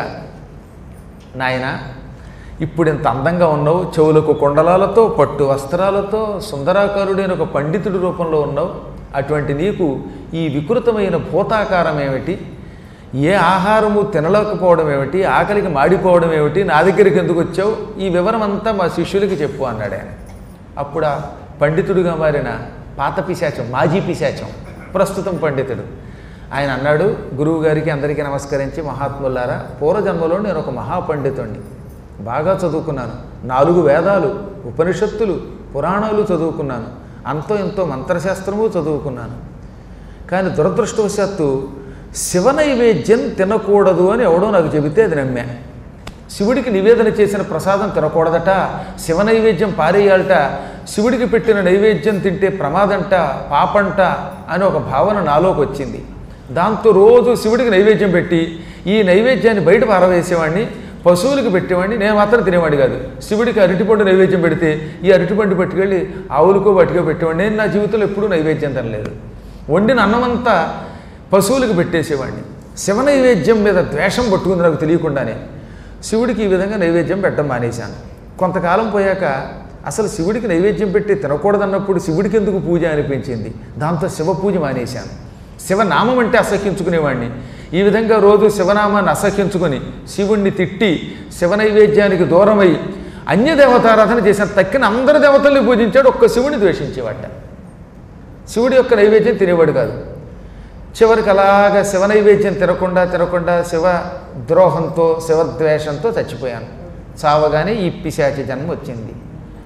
నాయన ఇప్పుడు ఇంత అందంగా ఉన్నావు చెవులకు కుండలాలతో పట్టు వస్త్రాలతో సుందరాకారుడైన ఒక పండితుడి రూపంలో ఉన్నావు అటువంటి నీకు ఈ వికృతమైన భూతాకారం ఏమిటి ఏ ఆహారము తినలేకపోవడం ఏమిటి ఆకలికి మాడిపోవడం ఏమిటి నా దగ్గరికి ఎందుకు వచ్చావు ఈ వివరం అంతా మా శిష్యులకి చెప్పు అన్నాడు ఆయన అప్పుడు ఆ పండితుడిగా మారిన పాత పిశాచం మాజీ పిశాచం ప్రస్తుతం పండితుడు ఆయన అన్నాడు గురువు గారికి అందరికీ నమస్కరించి మహాత్ములారా పూర్వజన్మలో నేను ఒక మహాపండితుణ్ణి బాగా చదువుకున్నాను నాలుగు వేదాలు ఉపనిషత్తులు పురాణాలు చదువుకున్నాను అంతో ఎంతో మంత్రశాస్త్రము చదువుకున్నాను కానీ దురదృష్టవశాత్తు శివ నైవేద్యం తినకూడదు అని ఎవడో నాకు చెబితే అది నమ్మా శివుడికి నివేదన చేసిన ప్రసాదం తినకూడదట శివ నైవేద్యం పారేయాలట శివుడికి పెట్టిన నైవేద్యం తింటే ప్రమాదంట పాపంట అని ఒక భావన నాలోకి వచ్చింది దాంతో రోజు శివుడికి నైవేద్యం పెట్టి ఈ నైవేద్యాన్ని బయట పారవేసేవాడిని పశువులకు పెట్టేవాడిని నేను మాత్రం తినేవాడి కాదు శివుడికి అరటిపండు నైవేద్యం పెడితే ఈ అరటిపండు పట్టుకెళ్ళి ఆవులకో వాటికో పెట్టేవాడిని నేను నా జీవితంలో ఎప్పుడూ నైవేద్యం తినలేదు వండిన అన్నమంతా పశువులకు పెట్టేసేవాడిని శివ నైవేద్యం మీద ద్వేషం పట్టుకుంది నాకు తెలియకుండానే శివుడికి ఈ విధంగా నైవేద్యం పెట్టడం మానేశాను కొంతకాలం పోయాక అసలు శివుడికి నైవేద్యం పెట్టి తినకూడదన్నప్పుడు శివుడికి ఎందుకు పూజ అనిపించింది దాంతో శివ పూజ మానేశాను శివనామం అంటే అసహ్యించుకునేవాడిని ఈ విధంగా రోజు శివనామాన్ని అసహ్యించుకొని శివుణ్ణి తిట్టి శివ నైవేద్యానికి దూరమై అన్య దేవతారాధన చేశాను తక్కిన అందరి దేవతల్ని పూజించాడు ఒక్క శివుని ద్వేషించేవాట శివుడి యొక్క నైవేద్యం తినేవాడు కాదు చివరికి అలాగా శివ నైవేద్యం తినకుండా తినకుండా శివ ద్రోహంతో శివద్వేషంతో చచ్చిపోయాను చావగానే ఈ పిశాచి జన్మ వచ్చింది